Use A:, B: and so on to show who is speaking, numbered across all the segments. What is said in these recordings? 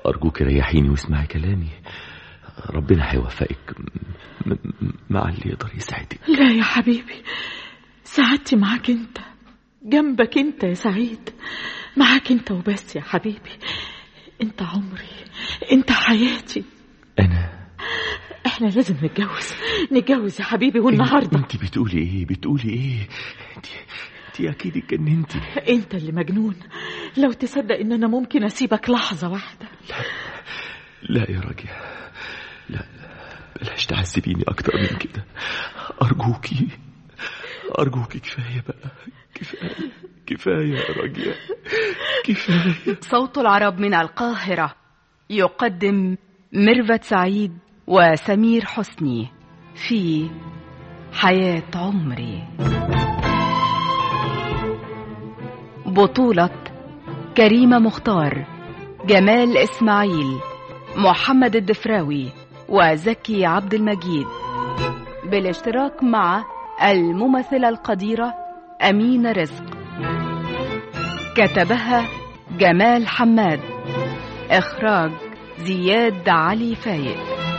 A: أرجوك ريحيني واسمعي كلامي ربنا هيوفقك م- م- مع اللي يقدر يساعدك
B: لا يا حبيبي سعادتي معاك انت جنبك انت يا سعيد معاك انت وبس يا حبيبي انت عمري انت حياتي
A: أنا
B: احنا لازم نتجوز نتجوز يا حبيبي والنهارده
A: انت بتقولي ايه بتقولي ايه انت انت اكيد اتجننتي
B: انت اللي مجنون لو تصدق ان انا ممكن اسيبك لحظه واحده
A: لا يا راجل لا بلاش تعذبيني اكتر من كده ارجوكي ارجوكي كفايه بقى كفايه كفايه يا راجل كفايه
C: صوت العرب من القاهرة يقدم ميرفت سعيد وسمير حسني في حياة عمري بطولة كريمة مختار جمال إسماعيل محمد الدفراوي وزكي عبد المجيد بالاشتراك مع الممثلة القديرة أمينة رزق كتبها جمال حماد إخراج زياد علي فايق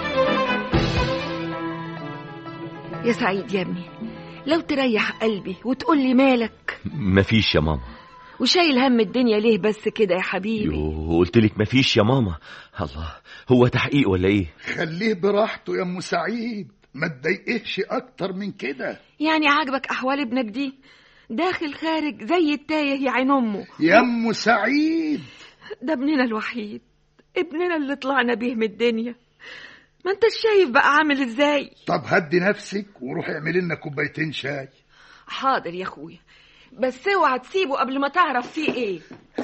D: يا سعيد يا ابني لو تريح قلبي وتقول لي مالك
A: مفيش يا ماما
D: وشايل هم الدنيا ليه بس كده يا حبيبي
A: يو قلت لك مفيش يا ماما الله هو تحقيق ولا ايه
E: خليه براحته يا ام سعيد ما تضايقهش اكتر من كده
D: يعني عاجبك احوال ابنك دي داخل خارج زي التايه يا عين امه
E: يا ام سعيد
D: ده ابننا الوحيد ابننا اللي طلعنا بيه من الدنيا ما انت شايف بقى عامل ازاي
E: طب هدي نفسك وروح اعمل لنا كوبايتين شاي
D: حاضر يا اخويا بس اوعى تسيبه قبل ما تعرف فيه ايه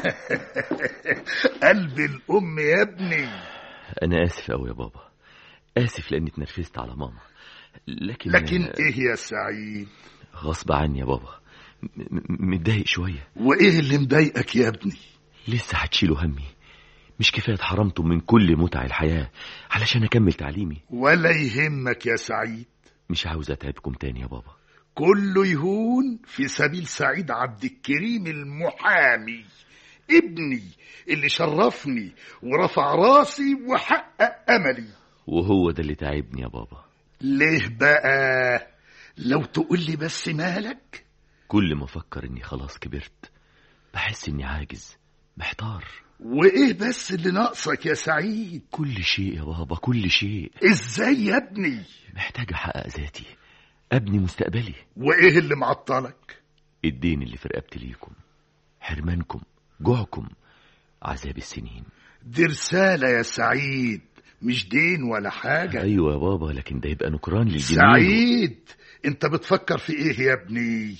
E: قلب الام يا ابني
A: انا اسف قوي يا بابا اسف لاني اتنرفزت على ماما لكن
E: لكن ايه يا سعيد
A: غصب عني يا بابا م- م- متضايق شويه
E: وايه اللي مضايقك يا ابني
A: لسه هتشيلوا همي مش كفايه اتحرمتم من كل متع الحياه علشان اكمل تعليمي
E: ولا يهمك يا سعيد
A: مش عاوز اتعبكم تاني يا بابا
E: كله يهون في سبيل سعيد عبد الكريم المحامي ابني اللي شرفني ورفع راسي وحقق املي
A: وهو ده اللي تعبني يا بابا
E: ليه بقى لو تقول لي بس مالك
A: كل ما افكر اني خلاص كبرت بحس اني عاجز محتار
E: وايه بس اللي ناقصك يا سعيد
A: كل شيء يا بابا كل شيء
E: ازاي يا ابني
A: محتاج احقق ذاتي ابني مستقبلي
E: وايه اللي معطلك
A: الدين اللي في رقبتي ليكم حرمانكم جوعكم عذاب السنين
E: دي رسالة يا سعيد مش دين ولا حاجة
A: ايوه يا بابا لكن ده يبقى نكران للجميل
E: سعيد انت بتفكر في ايه يا ابني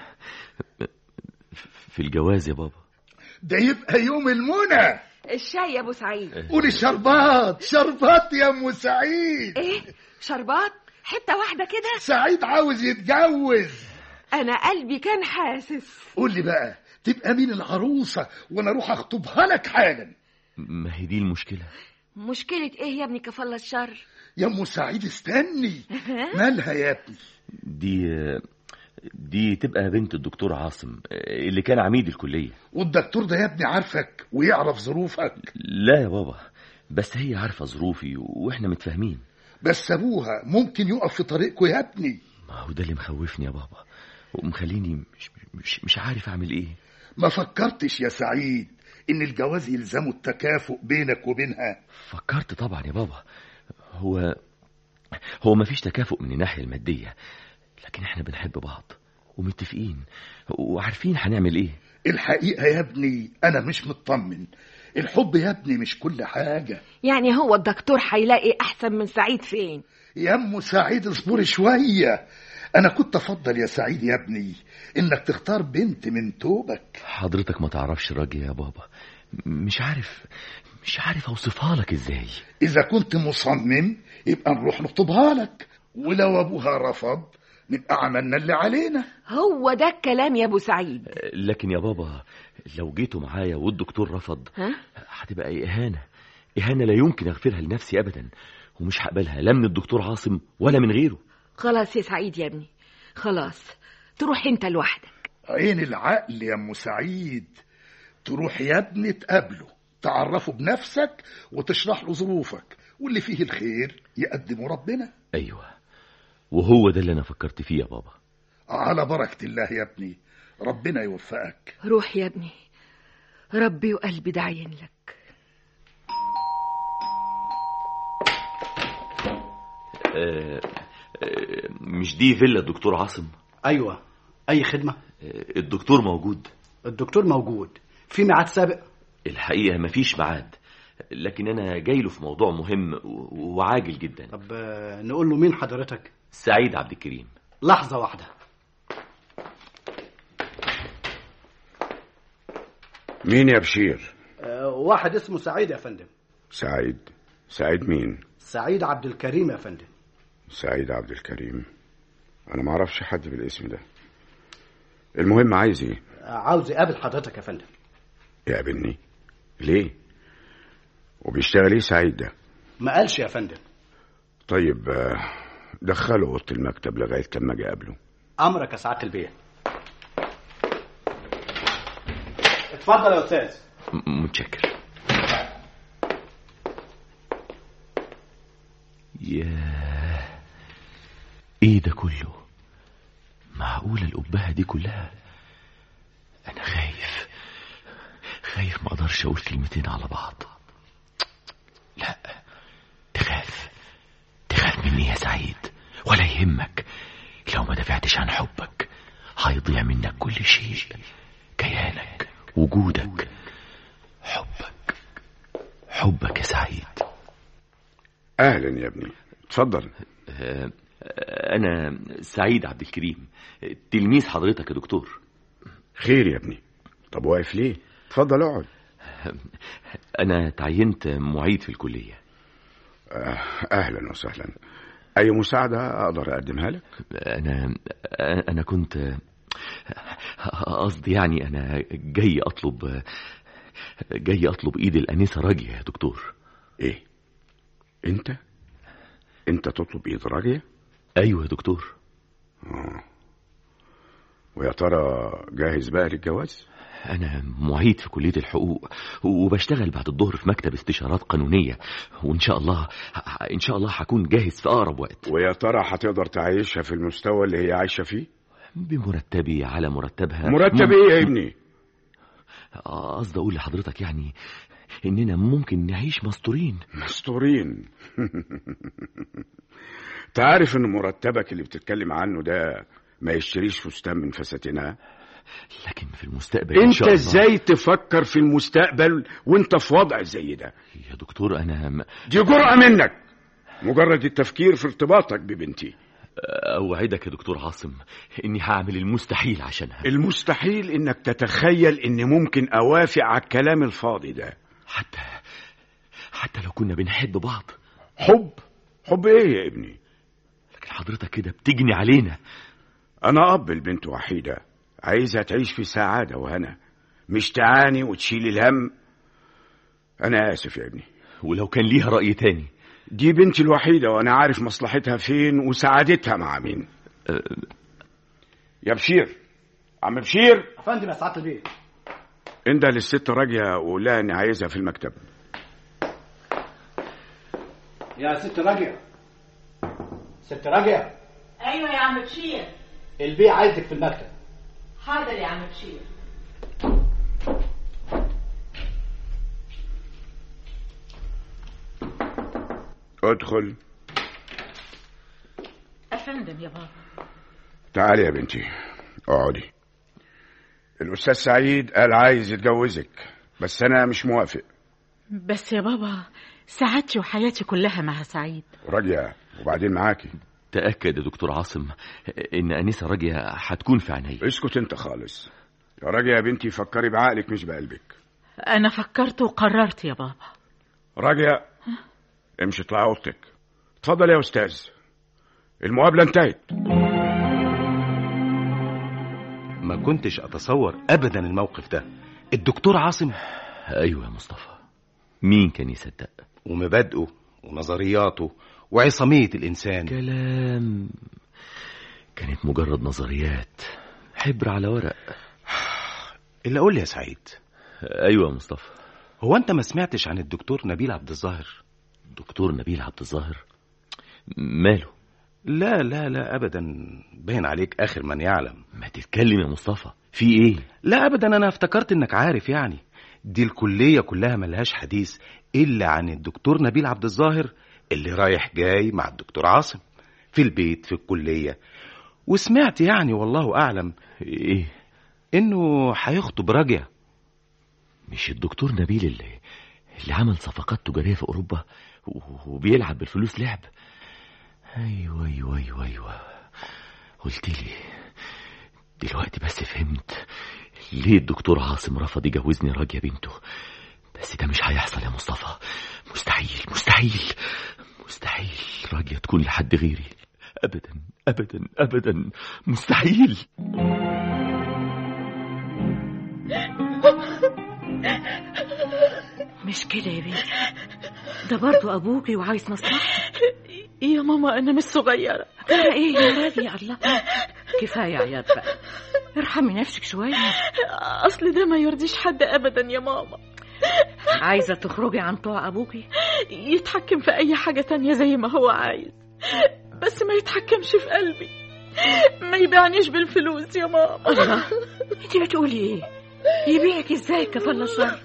A: في الجواز يا بابا
E: ده يبقى يوم المنى
D: الشاي يا ابو سعيد
E: قولي شربات شربات يا ام سعيد
D: ايه شربات حته واحده كده
E: سعيد عاوز يتجوز
D: انا قلبي كان حاسس
E: قول لي بقى تبقى مين العروسة وانا اروح اخطبها لك حالا
A: ما هي دي المشكله
D: مشكله ايه يا ابني كفل الشر
E: يا ام سعيد استني مالها يا ابني
A: دي دي تبقى بنت الدكتور عاصم اللي كان عميد الكليه
E: والدكتور ده يا ابني عارفك ويعرف ظروفك
A: لا يا بابا بس هي عارفه ظروفي واحنا متفاهمين
E: بس ابوها ممكن يقف في طريقكم يا ابني
A: ما هو ده اللي مخوفني يا بابا ومخليني مش, مش, مش عارف اعمل ايه
E: ما فكرتش يا سعيد ان الجواز يلزمه التكافؤ بينك وبينها
A: فكرت طبعا يا بابا هو هو ما فيش تكافؤ من الناحيه الماديه لكن احنا بنحب بعض ومتفقين وعارفين هنعمل ايه
E: الحقيقة يا ابني انا مش مطمن الحب يا ابني مش كل حاجة
D: يعني هو الدكتور هيلاقي احسن من سعيد فين
E: يا ام سعيد اصبري شوية انا كنت افضل يا سعيد يا ابني انك تختار بنت من توبك
A: حضرتك ما تعرفش الراجل يا بابا مش عارف مش عارف اوصفها لك ازاي
E: اذا كنت مصمم يبقى نروح نخطبها لك ولو ابوها رفض نبقى عملنا اللي علينا
D: هو ده الكلام يا ابو سعيد
A: لكن يا بابا لو جيتوا معايا والدكتور رفض
D: ها
A: هتبقى ايه اهانه اهانه لا يمكن اغفرها لنفسي ابدا ومش هقبلها لا من الدكتور عاصم ولا من غيره
D: خلاص يا سعيد يا ابني خلاص تروح انت لوحدك
E: عين العقل يا ام سعيد تروح يا ابني تقابله تعرفه بنفسك وتشرح له ظروفك واللي فيه الخير يقدمه ربنا
A: ايوه وهو ده اللي انا فكرت فيه يا بابا
E: على بركة الله يا ابني ربنا يوفقك
D: روح يا ابني ربي وقلبي داعين لك
A: آه آه مش دي فيلا الدكتور عاصم
F: ايوه اي خدمه
A: آه الدكتور موجود
F: الدكتور موجود في ميعاد سابق
A: الحقيقه مفيش ميعاد لكن انا جاي له في موضوع مهم و- وعاجل جدا
F: طب آه، نقول له مين حضرتك
A: سعيد عبد الكريم
F: لحظه واحده
G: مين يا بشير
F: آه، واحد اسمه سعيد يا فندم
G: سعيد سعيد مين
F: سعيد عبد الكريم يا فندم
G: سعيد عبد الكريم انا ما اعرفش حد بالاسم ده المهم عايز ايه
F: آه، عاوز يقابل حضرتك يا فندم
G: يقابلني ليه وبيشتغل ايه سعيد ده
F: ما قالش يا فندم
G: طيب آه، دخله اوضه المكتب لغايه لما اجي اقابله
F: امرك يا سعاده البيه اتفضل يا استاذ
A: م- متشكر ياه ايه ده كله معقولة الأبهة دي كلها أنا خايف خايف ما أقدرش أقول كلمتين على بعض لا تخاف تخاف مني يا سعيد ولا يهمك لو ما دافعتش عن حبك هيضيع منك كل شيء كيانك وجودك حبك حبك يا سعيد
G: اهلا يا ابني اتفضل
A: آه، أنا سعيد عبد الكريم تلميذ حضرتك يا دكتور
G: خير يا ابني طب واقف ليه اتفضل اقعد
A: أنا تعينت معيد في الكلية
G: آه، اهلا وسهلا اي مساعده اقدر اقدمها لك
A: أنا أنا كنت قصدي يعني أنا جاي أطلب جاي أطلب إيد الأنسة راجية يا دكتور
G: ايه انت انت تطلب ايد راجيه
A: أيوة يا دكتور
G: ويا ترى جاهز بقى للجواز
A: أنا معيد في كلية الحقوق وبشتغل بعد الظهر في مكتب استشارات قانونية وإن شاء الله إن شاء الله هكون جاهز في أقرب وقت
G: ويا ترى هتقدر تعيشها في المستوى اللي هي عايشه فيه
A: بمرتبي على مرتبها
G: مرتب ايه يا ابني
A: آه، قصدي أقول لحضرتك يعني إننا ممكن نعيش مستورين
G: مستورين تعرف ان مرتبك اللي بتتكلم عنه ده ما يشتريش فستان من فساتينها
A: لكن في المستقبل إن
G: انت
A: شاء الله
G: ازاي تفكر في المستقبل وانت في وضع زي ده
A: يا دكتور أنا م-
G: دي جرأة منك مجرد التفكير في ارتباطك ببنتي
A: أوعدك يا دكتور عاصم إني هعمل المستحيل عشانها
G: المستحيل انك تتخيل ان ممكن اوافق على الكلام الفاضي ده
A: حتى حتى لو كنا بنحب بعض
G: حب حب ايه يا ابني
A: لكن حضرتك كده بتجني علينا
G: انا اب البنت وحيده عايزها تعيش في سعاده وهنا مش تعاني وتشيل الهم انا اسف يا ابني
A: ولو كان ليها رأي تاني
G: دي بنتي الوحيده وانا عارف مصلحتها فين وسعادتها مع مين يا بشير عم بشير
F: يا فندم يا سعاده البيه
G: انده للست راجيه وقول لها اني عايزها في المكتب
F: يا ست راجية ست راجية
B: ايوه يا عم بشير
F: البيه عايزك في المكتب
B: حاضر يا عم بشير
G: ادخل
B: افندم يا بابا
G: تعالي يا بنتي اقعدي الاستاذ سعيد قال عايز يتجوزك بس انا مش موافق
B: بس يا بابا سعادتي وحياتي كلها مع سعيد
G: راجيه وبعدين معاكي
A: تأكد يا دكتور عاصم إن أنسة راجية هتكون في عيني
G: اسكت انت خالص يا راجل يا بنتي فكري بعقلك مش بقلبك
B: انا فكرت وقررت يا بابا
G: راجع امشي اطلع اوضتك اتفضل يا استاذ المقابله انتهت
H: ما كنتش اتصور ابدا الموقف ده الدكتور عاصم
A: أيوة يا مصطفى مين كان يصدق
H: ومبادئه ونظرياته وعصامية الإنسان
A: كلام كانت مجرد نظريات حبر على ورق
H: اللي أقول لي يا سعيد
A: أيوة يا مصطفى
H: هو انت ما سمعتش عن الدكتور نبيل عبد الظاهر
A: دكتور نبيل عبد الظاهر ماله
H: لا لا لا ابدا باين عليك اخر من يعلم
A: ما تتكلم يا مصطفى في ايه
H: لا ابدا انا افتكرت انك عارف يعني دي الكليه كلها ملهاش حديث الا عن الدكتور نبيل عبد الظاهر اللي رايح جاي مع الدكتور عاصم في البيت في الكليه وسمعت يعني والله اعلم
A: ايه
H: انه هيخطب راجع
A: مش الدكتور نبيل اللي اللي عمل صفقات تجارية في أوروبا و- وبيلعب بالفلوس لعب أيوة أيوة أيوة أيوة قلت لي دلوقتي بس فهمت ليه الدكتور عاصم رفض يجوزني راجية بنته بس ده مش هيحصل يا مصطفى مستحيل مستحيل مستحيل راجية تكون لحد غيري أبدا أبدا أبدا مستحيل
B: مش كده يا بنتي ده برضو ابوكي وعايز مصلحتك يا ماما انا مش صغيره
I: ترى ايه يا راجل يا الله كفايه عياط بقى ارحمي نفسك شويه
B: اصل ده ما يرضيش حد ابدا يا ماما
I: عايزه تخرجي عن طوع ابوكي
B: يتحكم في اي حاجه تانية زي ما هو عايز بس ما يتحكمش في قلبي ما يبيعنيش بالفلوس يا ماما
I: الله انت بتقولي ايه يبيعك ازاي كفل الشر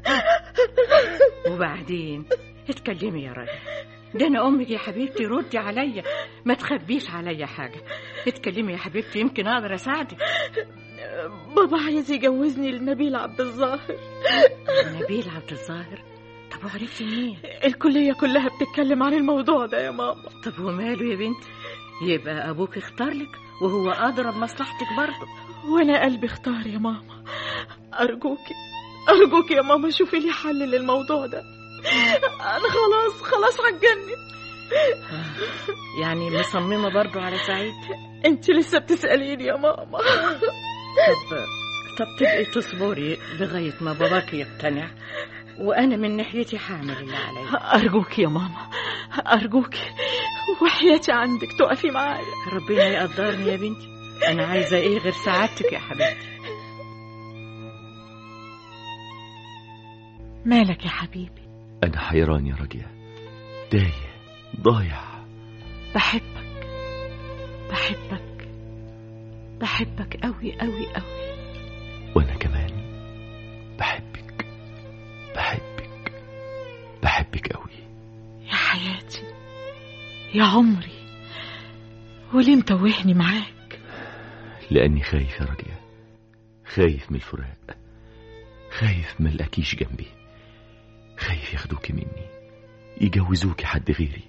I: وبعدين اتكلمي يا راجل ده انا امك يا حبيبتي ردي عليا ما تخبيش عليا حاجه اتكلمي يا حبيبتي يمكن اقدر اساعدك
B: بابا عايز يجوزني لنبيل عبد الظاهر
I: نبيل عبد الظاهر طب وعرفتي منين
B: الكلية كلها بتتكلم عن الموضوع ده يا ماما
I: طب وماله يا بنتي يبقى ابوك اختار لك وهو ادرى بمصلحتك برضه
B: وانا قلبي اختار يا ماما ارجوكي ارجوكي يا ماما شوفي لي حل للموضوع ده انا خلاص خلاص هتجنن
I: يعني مصممه برضه على سعيد
B: انت لسه بتسأليني يا ماما
I: طب طب تبقي تصبري لغايه ما باباك يقتنع وانا من ناحيتي هعمل اللي عليا
B: ارجوكي يا ماما ارجوكي وحياتي عندك تقفي معايا
I: ربنا يقدرني يا بنتي انا عايزه ايه غير سعادتك يا حبيبتي
B: مالك يا حبيبي
A: أنا حيران يا راجية تايه ضايع
B: بحبك بحبك بحبك قوي قوي قوي
A: وأنا كمان بحبك بحبك بحبك قوي
B: يا حياتي يا عمري وليه متوهني معاك
A: لأني خايف يا راجية خايف من الفراق خايف ملقاكيش جنبي خايف ياخدوكي مني يجوزوكي حد غيري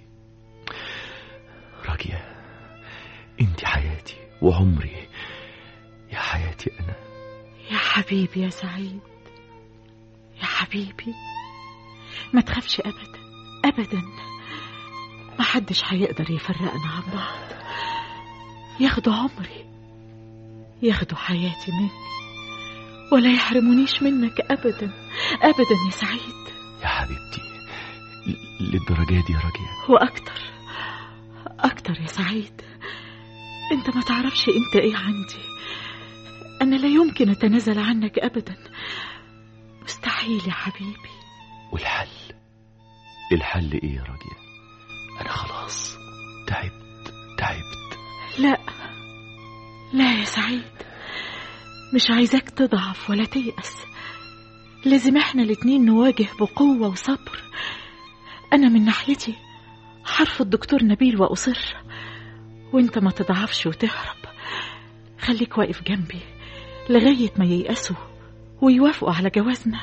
A: راجية انت حياتي وعمري يا حياتي أنا
B: يا حبيبي يا سعيد يا حبيبي ما تخافش أبدا أبدا ما حدش هيقدر يفرقنا عن بعض ياخدوا عمري ياخدوا حياتي مني ولا يحرمونيش منك أبدا أبدا يا سعيد
A: يا حبيبتي ل- للدرجة دي يا راجية
B: وأكتر أكتر يا سعيد أنت ما تعرفش أنت إيه عندي أنا لا يمكن أتنازل عنك أبدا مستحيل يا حبيبي
A: والحل الحل ايه يا راجية انا خلاص تعبت تعبت
B: لا لا يا سعيد مش عايزاك تضعف ولا تيأس لازم احنا الاتنين نواجه بقوة وصبر أنا من ناحيتي حرف الدكتور نبيل وأصر وانت ما تضعفش وتهرب خليك واقف جنبي لغاية ما ييأسوا ويوافقوا على جوازنا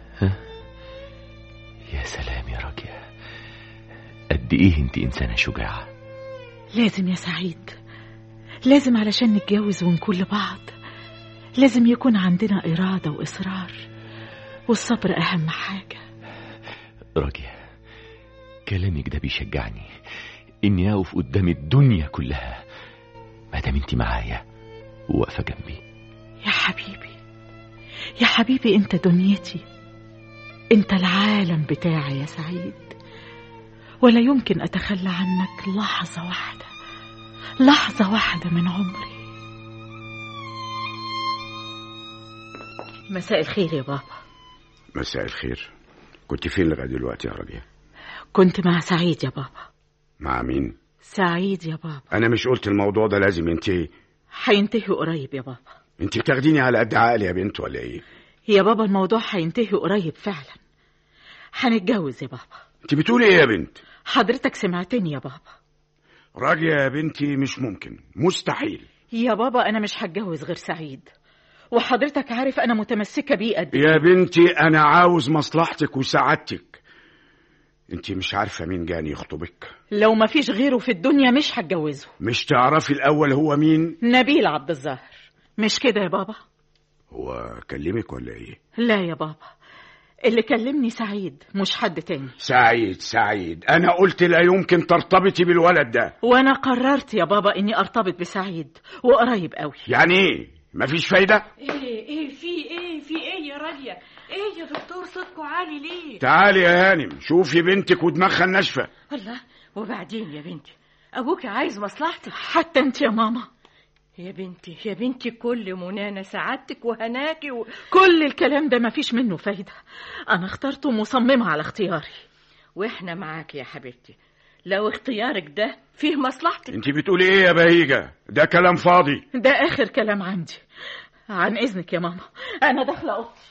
A: يا سلام يا راجية قد ايه انت انسانة شجاعة
B: لازم يا سعيد لازم علشان نتجوز ونكون لبعض لازم يكون عندنا إرادة وإصرار والصبر أهم حاجة
A: راجية كلامك ده بيشجعني اني اقف قدام الدنيا كلها ما دام انت معايا وواقفة جنبي
B: يا حبيبي يا حبيبي انت دنيتي انت العالم بتاعي يا سعيد ولا يمكن اتخلى عنك لحظة واحدة لحظة واحدة من عمري
I: مساء الخير يا بابا
G: مساء الخير كنت فين لغايه دلوقتي يا راجل
B: كنت مع سعيد يا بابا
G: مع مين
B: سعيد يا بابا
G: انا مش قلت الموضوع ده لازم ينتهي
B: هينتهي قريب يا بابا
G: انت بتاخديني على قد عقلي يا بنت ولا ايه
B: يا بابا الموضوع هينتهي قريب فعلا هنتجوز يا بابا
G: انت بتقولي ايه يا بنت
B: حضرتك سمعتني يا بابا
G: راجل يا بنتي مش ممكن مستحيل
B: يا بابا انا مش هتجوز غير سعيد وحضرتك عارف انا متمسكه بيه قد إيه.
G: يا بنتي انا عاوز مصلحتك وسعادتك انت مش عارفه مين جاني يخطبك
B: لو ما فيش غيره في الدنيا مش هتجوزه
G: مش تعرفي الاول هو مين
B: نبيل عبد الظاهر مش كده يا بابا
G: هو كلمك ولا ايه
B: لا يا بابا اللي كلمني سعيد مش حد تاني
G: سعيد سعيد انا قلت لا يمكن ترتبطي بالولد ده
B: وانا قررت يا بابا اني ارتبط بسعيد وقريب قوي
G: يعني ايه مفيش فايده
I: ايه ايه في ايه في ايه يا راجية ايه يا دكتور صوتكوا عالي ليه
G: تعالي يا هانم شوفي بنتك ودماغها الناشفه
I: الله وبعدين يا بنتي ابوك عايز مصلحتك
B: حتى انت يا ماما
I: يا بنتي يا بنتي كل منانا سعادتك وهناكي و...
B: كل الكلام ده مفيش منه فايدة أنا اخترت ومصممة على اختياري
I: واحنا معاك يا حبيبتي لو اختيارك ده فيه مصلحتك
G: انت بتقولي ايه يا بهيجه ده كلام فاضي
B: ده آخر كلام عندي عن إذنك يا ماما أنا داخلة أوضتي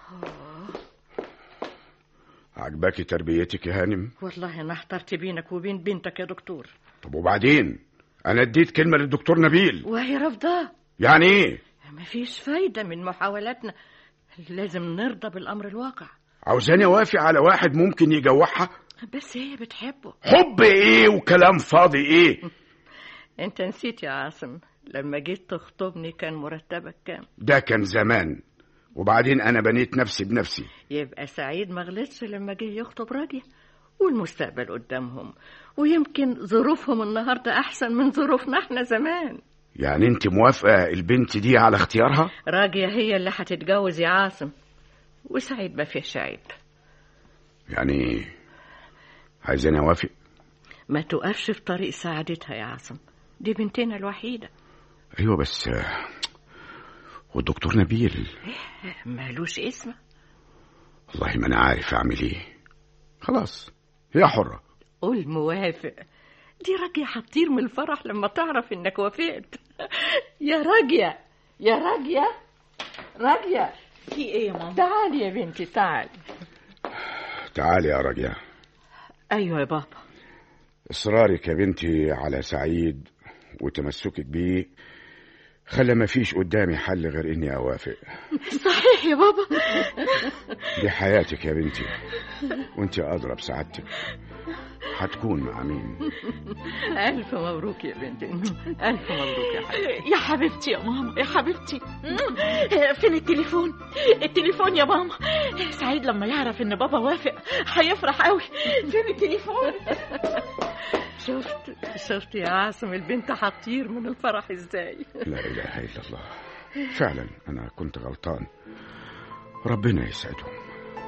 G: عجباكي تربيتك يا هانم
I: والله انا احترت بينك وبين بنتك يا دكتور
G: طب وبعدين انا اديت كلمه للدكتور نبيل
I: وهي رافضاه
G: يعني ايه
I: مفيش فايدة من محاولاتنا لازم نرضى بالأمر الواقع
G: عاوزاني اوافق على واحد ممكن يجوعها
I: بس هي بتحبه
G: حب ايه وكلام فاضي ايه
I: انت نسيت يا عاصم لما جيت تخطبني كان مرتبك كام
G: ده كان زمان وبعدين انا بنيت نفسي بنفسي
I: يبقى سعيد ما غلطش لما جه يخطب راجية والمستقبل قدامهم ويمكن ظروفهم النهاردة أحسن من ظروفنا احنا زمان
G: يعني انت موافقه البنت دي على اختيارها
I: راجية هي اللي هتتجوز يا عاصم وسعيد ما فيهش عيب
G: يعني عايزاني اوافق
I: ما تقفش في طريق سعادتها يا عاصم دي بنتنا الوحيدة
G: ايوه بس آه، والدكتور نبيل
I: مالوش اسم
G: والله ما انا عارف اعمل ايه خلاص هي حره
I: قول موافق دي راجية هتطير من الفرح لما تعرف انك وافقت يا راجية يا راجية راجية
B: في إيه يا ماما
I: تعالي يا بنتي تعالي
G: تعالي يا راجية
B: أيوة يا بابا
G: اصرارك يا بنتي على سعيد وتمسكك بيه خلى ما فيش قدامي حل غير اني اوافق
B: صحيح يا بابا
G: دي حياتك يا بنتي وانت ادرى بسعادتك هتكون مع مين
I: ألف مبروك يا بنتي ألف مبروك يا حبيبتي
B: يا حبيبتي يا ماما يا حبيبتي فين التليفون التليفون يا ماما سعيد لما يعرف ان بابا وافق هيفرح قوي فين التليفون
I: شفت شفت يا عاصم البنت هتطير من الفرح ازاي
G: لا اله الا الله فعلا انا كنت غلطان ربنا يسعدهم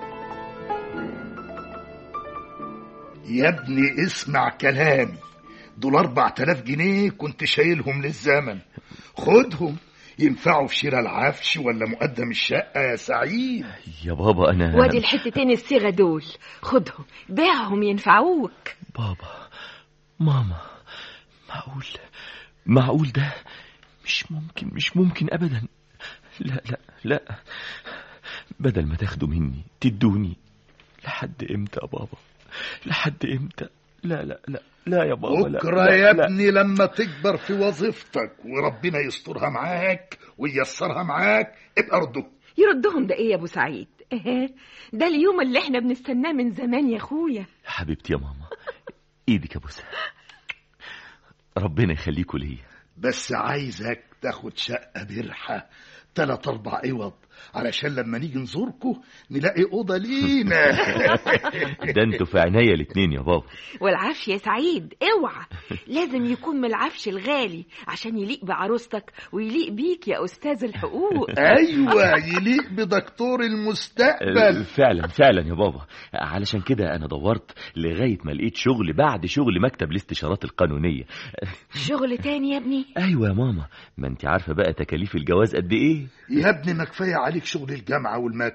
E: يا ابني اسمع كلامي دول أربع تلاف جنيه كنت شايلهم للزمن خدهم ينفعوا في شراء العفش ولا مقدم الشقة يا سعيد
A: يا بابا أنا
D: وادي الحتتين الصيغة دول خدهم بيعهم ينفعوك
A: بابا ماما معقول معقول ده مش ممكن مش ممكن أبدا لا لا لا بدل ما تاخدوا مني تدوني لحد امتى يا بابا لحد امتى لا لا لا لا يا بابا لا
E: بكرة
A: لا
E: يا
A: لا.
E: ابني لما تكبر في وظيفتك وربنا يسترها معاك وييسرها معاك ابقى ارده
D: يردهم ده ايه يا ابو سعيد إيه، ده اليوم اللي احنا بنستناه من زمان يا اخويا
A: حبيبتي يا ماما ايدك يا بوسة ربنا يخليكوا ليا
E: بس عايزك تاخد شقة برحة تلات أربع عوض علشان لما نيجي نزوركوا نلاقي أوضة لينا
A: ده انتوا في عناية الاتنين يا بابا
D: والعفش يا سعيد اوعى لازم يكون من العفش الغالي عشان يليق بعروستك ويليق بيك يا استاذ الحقوق
E: أيوة يليق بدكتور المستقبل
A: فعلا فعلا يا بابا علشان كده انا دورت لغاية ما لقيت شغل بعد شغل مكتب الاستشارات القانونية
D: شغل تاني يا ابني
A: ايوه يا ماما ما انت عارفة بقى تكاليف الجواز قد ايه
E: يا ابني ما كفاية عليك شغل الجامعة والمكتب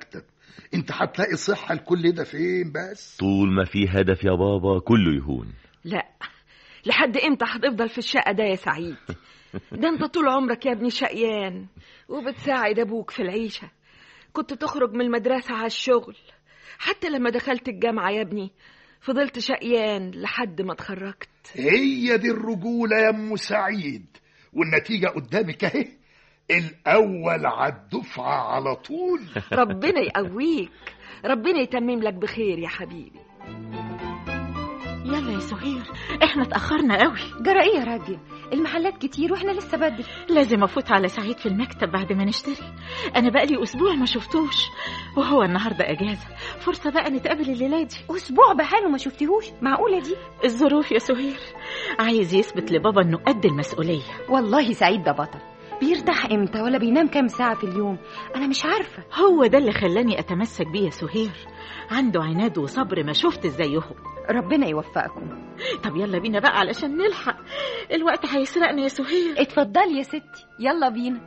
E: انت هتلاقي صحة لكل ده فين بس
A: طول ما في هدف يا بابا كله يهون
D: لا لحد امتى هتفضل في الشقة ده يا سعيد ده انت طول عمرك يا ابني شقيان وبتساعد ابوك في العيشة كنت تخرج من المدرسة على الشغل حتى لما دخلت الجامعة يا ابني فضلت شقيان لحد ما اتخرجت
E: هي دي الرجولة يا ام سعيد والنتيجة قدامك اهي الأول على الدفعة على طول
D: ربنا يقويك ربنا يتمم لك بخير يا حبيبي
B: يلا يا سهير احنا اتأخرنا قوي
J: جرى ايه يا راجل المحلات كتير واحنا لسه بدري
B: لازم افوت على سعيد في المكتب بعد ما نشتري انا بقالي اسبوع ما شفتوش وهو النهارده اجازه فرصه بقى نتقابل الليله دي
J: اسبوع بحاله ما شفتيهوش معقوله دي
B: الظروف يا سهير عايز يثبت لبابا انه قد المسؤوليه
J: والله سعيد ده بطل بيرتاح امتى ولا بينام كام ساعه في اليوم انا مش عارفه
B: هو ده اللي خلاني اتمسك بيه يا سهير عنده عناد وصبر ما شفت زيهم
J: ربنا يوفقكم
B: طب يلا بينا بقى علشان نلحق الوقت هيسرقنا يا سهير
J: اتفضلي يا ستي يلا بينا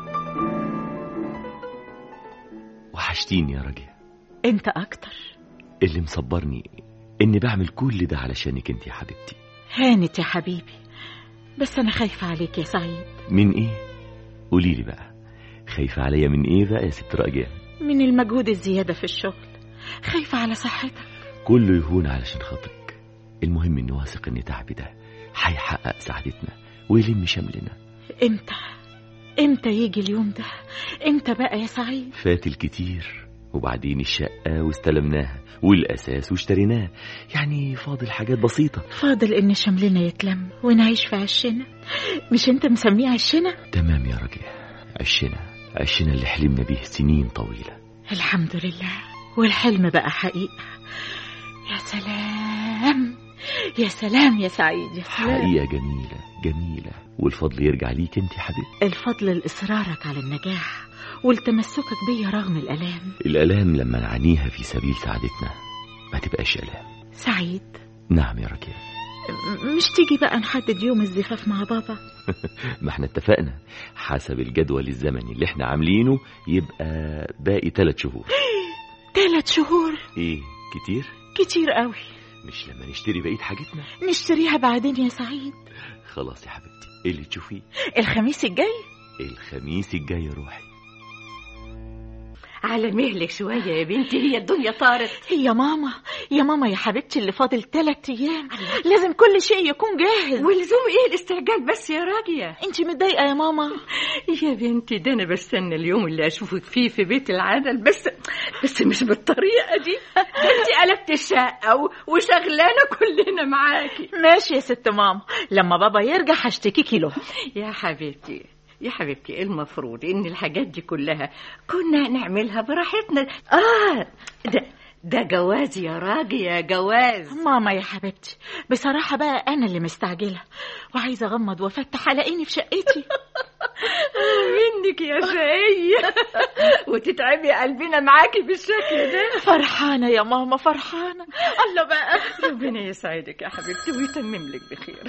A: وحشتيني يا راجل
B: انت اكتر
A: اللي مصبرني اني بعمل كل ده علشانك انت يا حبيبتي
B: هانت يا حبيبي بس انا خايفه عليك يا سعيد
A: من ايه قولي لي بقى خايفه عليا من ايه بقى يا ست راجل
B: من المجهود الزياده في الشغل خايفه على صحتك
A: كله يهون علشان خاطرك المهم اني واثق ان تعبي ده هيحقق سعادتنا ويلم شملنا
B: امتى امتى يجي اليوم ده امتى بقى يا سعيد
A: فات الكتير وبعدين الشقة واستلمناها والأساس واشتريناه يعني فاضل حاجات بسيطة
B: فاضل ان شملنا يتلم ونعيش في عشنا مش انت مسميه عشنا
A: تمام يا راجل عشنا عشنا اللي حلمنا بيه سنين طويلة
B: الحمد لله والحلم بقى حقيقة يا سلام يا سلام يا سعيد يا سلام
A: حقيقة جميلة جميلة والفضل يرجع ليك انت حبيبتي
B: الفضل لإصرارك على النجاح ولتمسكك بيا رغم الآلام
A: الآلام لما نعانيها في سبيل سعادتنا ما تبقاش آلام
B: سعيد
A: نعم يا راجل
B: م- مش تيجي بقى نحدد يوم الزفاف مع بابا
A: ما احنا اتفقنا حسب الجدول الزمني اللي احنا عاملينه يبقى باقي ثلاث شهور
B: ثلاث شهور
A: ايه كتير
B: كتير قوي
A: مش لما نشتري بقية حاجتنا
B: نشتريها بعدين يا سعيد
A: خلاص يا حبيبتي إيه اللي تشوفيه
B: الخميس الجاي
A: الخميس الجاي روحي
I: على مهلك شوية يا بنتي هي الدنيا طارت
B: يا ماما يا ماما يا حبيبتي اللي فاضل ثلاث ايام لازم كل شيء يكون جاهز
I: ولزوم ايه الاستعجال بس يا راجية
B: انت متضايقه يا ماما
I: يا بنتي ده انا بستنى اليوم اللي اشوفك فيه في بيت العدل بس بس مش بالطريقة دي ده انت قلبت الشقة و- وشغلانة كلنا معاكي
B: ماشي يا ست ماما لما بابا يرجع هشتكيكي له
I: يا حبيبتي يا حبيبتي المفروض ان الحاجات دي كلها كنا نعملها براحتنا اه ده ده جواز يا راجل يا جواز
B: ماما يا حبيبتي بصراحة بقى أنا اللي مستعجلة وعايزة أغمض وأفتح ألاقيني في شقتي
I: منك يا شقية وتتعبي قلبنا معاكي بالشكل ده
B: فرحانة يا ماما فرحانة الله بقى
I: ربنا يسعدك يا حبيبتي ويتمم لك بخير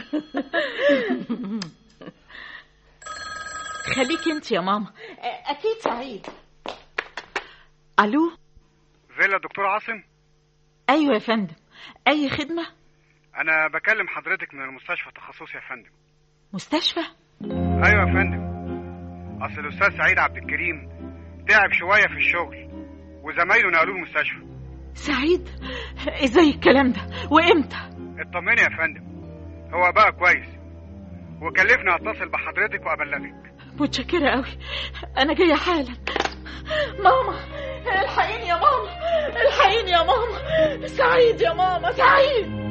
B: خليكي انت يا ماما أكيد سعيد ألو
K: فيلا دكتور عاصم
B: أيوة يا فندم أي خدمة
K: انا بكلم حضرتك من المستشفى التخصصي يا فندم
B: مستشفى
K: ايوه يا فندم اصل الاستاذ سعيد عبد الكريم تعب شويه في الشغل وزمايله نقلوه المستشفى
B: سعيد ازاي الكلام ده وامتى
K: اطمني يا فندم هو بقى كويس وكلفني اتصل بحضرتك وابلغك
B: متشكرة قوي أنا جاية حالا ماما الحقيني يا ماما الحقيني يا ماما سعيد يا ماما سعيد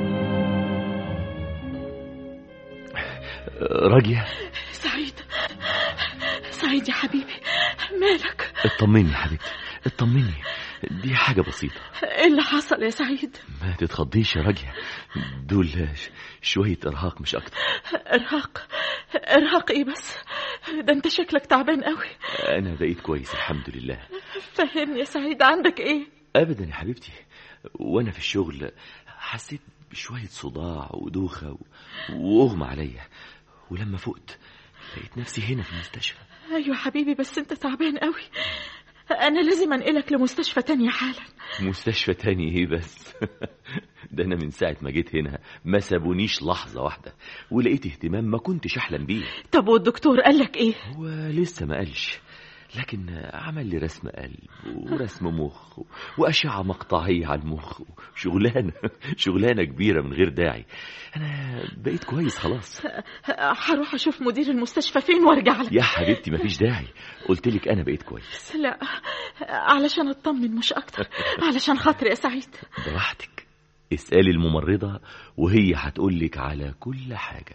A: راجية
B: سعيد سعيد يا حبيبي مالك
A: اطمني يا حبيبتي اطمني دي حاجة بسيطة
B: ايه اللي حصل يا سعيد
A: ما تتخضيش يا راجية دول ش- شوية إرهاق مش أكتر
B: ارهاق ارهاق ايه بس ده انت شكلك تعبان قوي
A: أنا بقيت كويس الحمد لله
B: فهمني يا سعيد عندك ايه
A: أبدا يا حبيبتي وأنا في الشغل حسيت بشوية صداع ودوخة و- وأغمى عليا ولما فقت لقيت نفسي هنا في المستشفى
B: ايوه حبيبي بس انت تعبان قوي أنا لازم أنقلك لمستشفى تانية حالا
A: مستشفى تاني ايه بس ده انا من ساعة ما جيت هنا ما سابونيش لحظة واحدة ولقيت اهتمام ما كنتش احلم بيه
B: طب والدكتور قالك إيه؟
A: هو لسه ما قالش لكن عمل لي رسم قلب ورسم مخ وأشعة مقطعية على المخ شغلانة شغلانة كبيرة من غير داعي أنا بقيت كويس خلاص
B: هروح أشوف مدير المستشفى فين وأرجع لك
A: يا حبيبتي مفيش داعي قلت لك أنا بقيت كويس
B: لا علشان أطمن مش أكتر علشان خاطري يا سعيد
A: براحتك اسألي الممرضة وهي هتقول لك على كل حاجة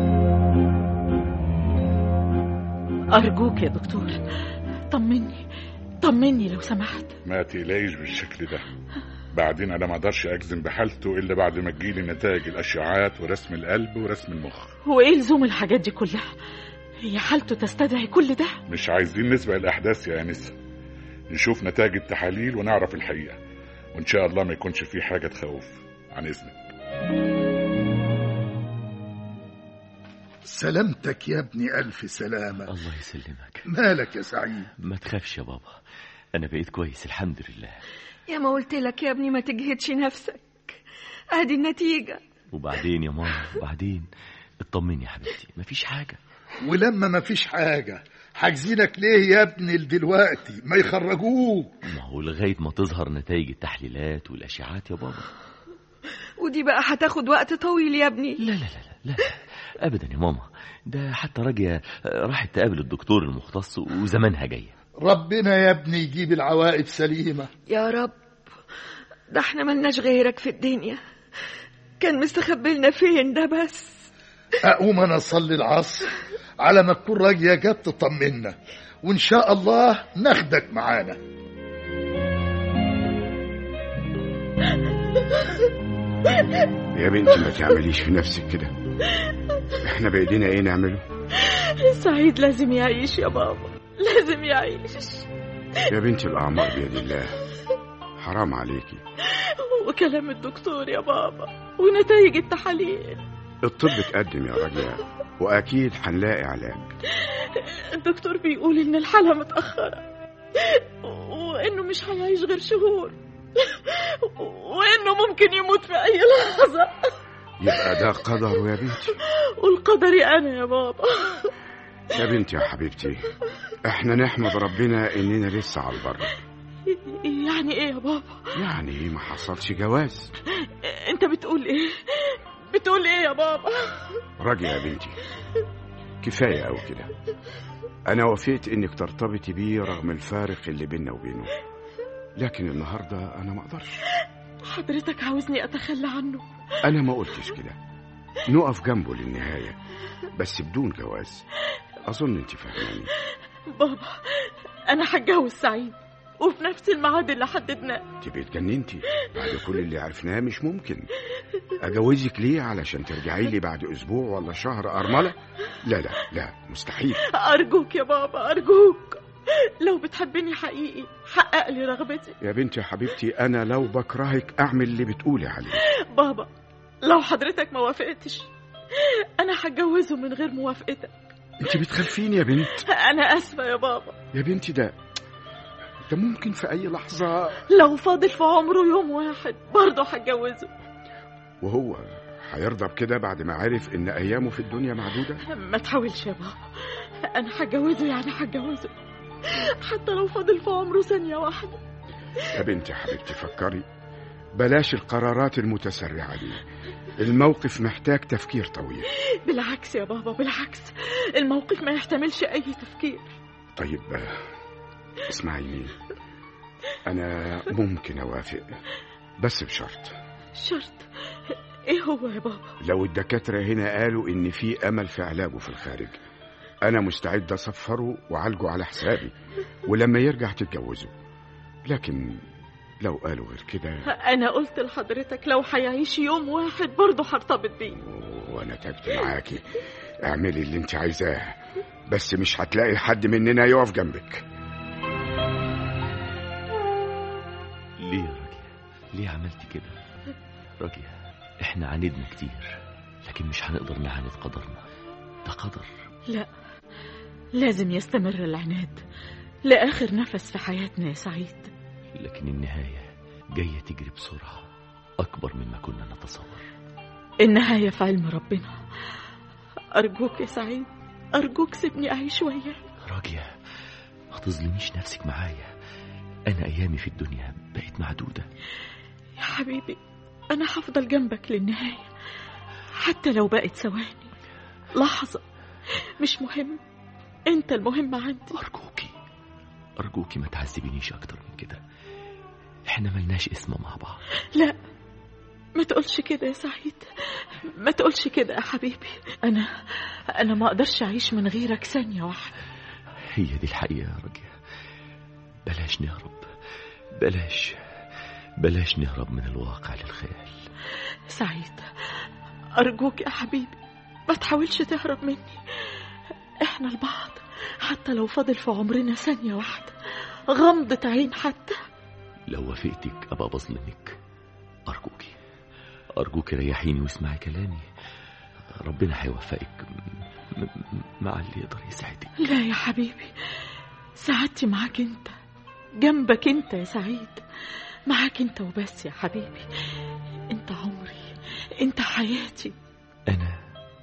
B: أرجوك يا دكتور طمني طمني لو سمحت
L: ما تقلقيش بالشكل ده بعدين انا ما اقدرش اجزم بحالته الا بعد ما تجيلي نتائج الاشعاعات ورسم القلب ورسم المخ
B: هو إيه لزوم الحاجات دي كلها؟ هي حالته تستدعي كل ده؟
L: مش عايزين نسبق الاحداث يا انسه نشوف نتائج التحاليل ونعرف الحقيقه وان شاء الله ما يكونش في حاجه تخوف عن اذنك
E: سلامتك يا ابني ألف سلامة
A: الله يسلمك
E: مالك يا سعيد
A: ما تخافش يا بابا أنا بقيت كويس الحمد لله
D: يا ما قلت لك يا ابني ما تجهدش نفسك ادي النتيجة
A: وبعدين يا ماما وبعدين اطمني يا حبيبتي مفيش حاجة
E: ولما ما فيش حاجة حاجزينك ليه يا ابني دلوقتي ما يخرجوه
A: ما هو لغاية ما تظهر نتائج التحليلات والأشعات يا بابا
D: ودي بقى هتاخد وقت طويل يا ابني
A: لا لا لا لا, لا. أبدا يا ماما ده حتى راجية راحت تقابل الدكتور المختص وزمانها جاية
E: ربنا يا ابني يجيب العواقب سليمة
D: يا رب ده احنا ملناش غيرك في الدنيا كان مستخبلنا فين ده بس
E: أقوم أنا أصلي العصر على ما تكون راجية جت تطمنا وإن شاء الله ناخدك معانا
G: يا بنتي ما تعمليش في نفسك كده احنا بايدينا ايه نعمله
B: سعيد لازم يعيش يا بابا لازم يعيش
G: يا بنتي الاعمار بيد الله حرام عليكي
B: وكلام الدكتور يا بابا ونتائج التحاليل
G: الطب اتقدم يا راجل واكيد هنلاقي علاج
B: الدكتور بيقول ان الحالة متأخرة وانه مش هيعيش غير شهور وانه ممكن يموت في اي لحظة
G: يبقى ده قدره يا بنتي
B: والقدر انا يا بابا
G: يا بنتي يا حبيبتي احنا نحمد ربنا اننا لسه على البر
B: يعني ايه يا بابا
G: يعني ما حصلش جواز
B: انت بتقول ايه بتقول ايه يا بابا
G: راجل يا بنتي كفايه قوي كده انا وافقت انك ترتبطي بيه رغم الفارق اللي بيننا وبينه لكن النهارده انا ما اقدرش
B: حضرتك عاوزني اتخلى عنه
G: انا ما قلتش كده نقف جنبه للنهايه بس بدون جواز اظن انت فاهماني
B: بابا انا هتجوز سعيد وفي نفس الميعاد اللي حددناه
G: تبقي اتجننتي بعد كل اللي عرفناه مش ممكن اجوزك ليه علشان ترجعي لي بعد اسبوع ولا شهر ارمله لا لا لا مستحيل
B: ارجوك يا بابا ارجوك لو بتحبني حقيقي حقق لي رغبتي
G: يا بنتي يا حبيبتي انا لو بكرهك اعمل اللي بتقولي عليه
B: بابا لو حضرتك ما وافقتش انا هتجوزه من غير موافقتك
G: انت بتخالفيني يا بنت
B: انا اسفه يا بابا
G: يا بنتي ده ده ممكن في اي لحظه
B: لو فاضل في عمره يوم واحد برضه هتجوزه
G: وهو هيرضى بكده بعد ما عرف ان ايامه في الدنيا معدوده
B: ما تحاولش يا بابا انا هتجوزه يعني هتجوزه حتى لو فاضل في عمره ثانيه واحده
G: يا بنتي يا حبيبتي فكري بلاش القرارات المتسرعه دي الموقف محتاج تفكير طويل
B: بالعكس يا بابا بالعكس الموقف ما يحتملش اي تفكير
G: طيب اسمعي مين انا ممكن اوافق بس بشرط
B: شرط ايه هو يا بابا
G: لو الدكاتره هنا قالوا ان في امل في علاجه في الخارج انا مستعد اسفره وعالجه على حسابي ولما يرجع تتجوزه لكن لو قالوا غير كده
B: انا قلت لحضرتك لو هيعيش يوم واحد برضه هرتبط بيه
G: وانا تعبت معاكي اعملي اللي انت عايزاه بس مش هتلاقي حد مننا يقف جنبك
A: ليه يا راجية ليه عملت كده راجية احنا عاندنا كتير لكن مش هنقدر نعاند قدرنا ده قدر
B: لا لازم يستمر العناد لآخر نفس في حياتنا يا سعيد
A: لكن النهاية جاية تجري بسرعة أكبر مما كنا نتصور
B: النهاية في علم ربنا أرجوك يا سعيد أرجوك سيبني أعيش وياك
A: راجية ما تظلميش نفسك معايا أنا أيامي في الدنيا بقت معدودة
B: يا حبيبي أنا هفضل جنبك للنهاية حتى لو بقت ثواني لحظة مش مهم أنت المهم عندي
A: أرجوكي أرجوكي ما تعذبينيش أكتر من كده إحنا ملناش اسم مع بعض
B: لا ما تقولش كده يا سعيد ما تقولش كده يا حبيبي أنا أنا ما أقدرش أعيش من غيرك ثانية واحدة
A: هي دي الحقيقة يا راجية بلاش نهرب بلاش بلاش نهرب من الواقع للخيال
B: سعيد أرجوك يا حبيبي ما تحاولش تهرب مني إحنا البعض حتى لو فاضل في عمرنا ثانية واحدة غمضة عين حتى
A: لو وافقتك أبقى بظلمك أرجوكي أرجوك ريحيني واسمعي كلامي ربنا هيوفقك م- م- مع اللي يقدر يساعدك
B: لا يا حبيبي سعادتي معاك انت جنبك انت يا سعيد معاك انت وبس يا حبيبي انت عمري انت حياتي
A: أنا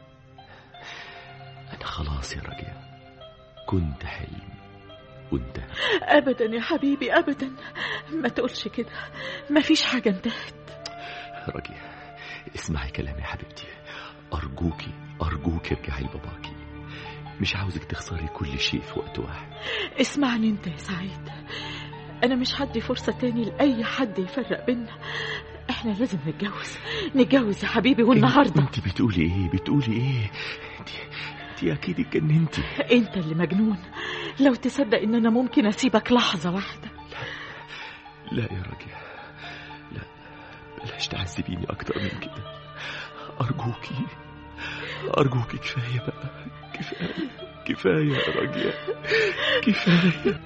A: أنا خلاص يا رجاء كنت حلم وانتهى
B: ابدا يا حبيبي ابدا ما تقولش كده ما فيش حاجه انتهت
A: رجاء اسمعي كلامي يا حبيبتي أرجوكي أرجوكي ارجعي لباباكي مش عاوزك تخسري كل شيء في وقت واحد
B: اسمعني انت يا سعيد انا مش هدي فرصه تاني لاي حد يفرق بينا احنا لازم نتجوز نتجوز يا حبيبي والنهارده
A: انت بتقولي ايه بتقولي ايه انت انت اكيد اتجننتي
B: انت اللي مجنون لو تصدق ان انا ممكن اسيبك لحظه واحده
A: لا يا راجل لا بلاش تعذبيني اكتر من كده ارجوكي ارجوكي كفايه بقى كفايه كفايه يا راجل كفايه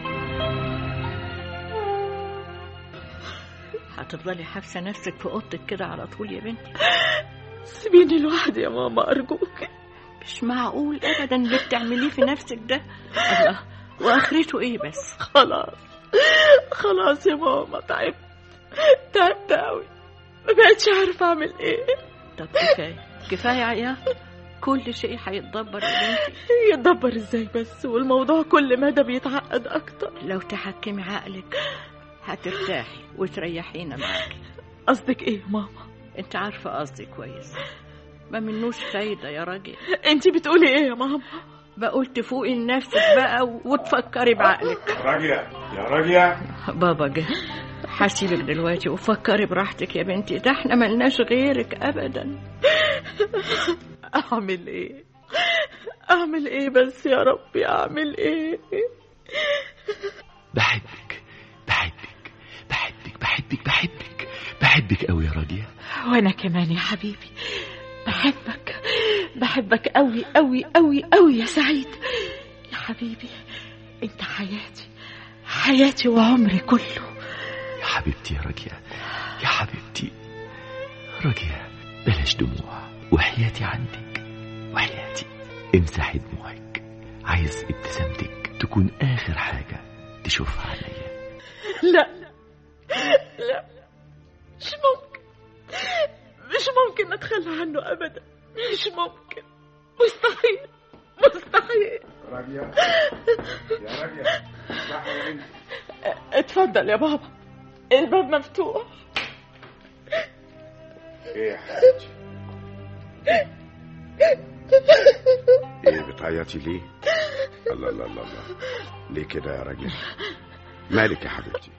I: هتفضلي حابسه نفسك في اوضتك كده على طول يا بنتي
B: سيبيني لوحدي يا ماما ارجوك
I: مش معقول ابدا اللي بتعمليه في نفسك ده الله واخرته ايه بس
B: خلاص خلاص يا ماما تعبت تعبت قوي ما بقتش عارفه اعمل ايه
I: طب كفايه كفايه عيا كل شيء هيتدبر يا بنتي
B: يتدبر ازاي بس والموضوع كل مدى بيتعقد اكتر
I: لو تحكمي عقلك هترتاحي وتريحينا معاكي
B: قصدك ايه يا ماما
I: انت عارفه قصدي كويس ما منوش فايده يا راجل
B: انت بتقولي ايه يا ماما
I: بقول تفوقي لنفسك بقى وتفكري بعقلك
G: راجية يا راجية
I: بابا جه هسيبك دلوقتي وفكري براحتك يا بنتي ده احنا ملناش غيرك ابدا
B: اعمل ايه اعمل ايه بس يا ربي اعمل ايه
A: بحبك بحبك بحبك بحبك بحبك بحبك قوي يا راجية
B: وانا كمان يا حبيبي بحبك بحبك قوي قوي قوي قوي يا سعيد يا حبيبي انت حياتي حياتي وعمري كله
A: يا حبيبتي يا راجية يا حبيبتي راجية بلاش دموع وحياتي عندك وحياتي امسحي دموعك عايز ابتسامتك تكون آخر حاجة تشوفها عليا
B: لا لا مش ممكن مش ممكن اتخلى عنه ابدا مش ممكن مستحيل مستحيل
G: راجية يا راجية افتحي يا بنتي
B: اتفضل يا بابا الباب مفتوح
G: ايه يا حبيبتي ايه بتعيطي ليه الله الله الله الله ليه كده يا راجل مالك يا حبيبتي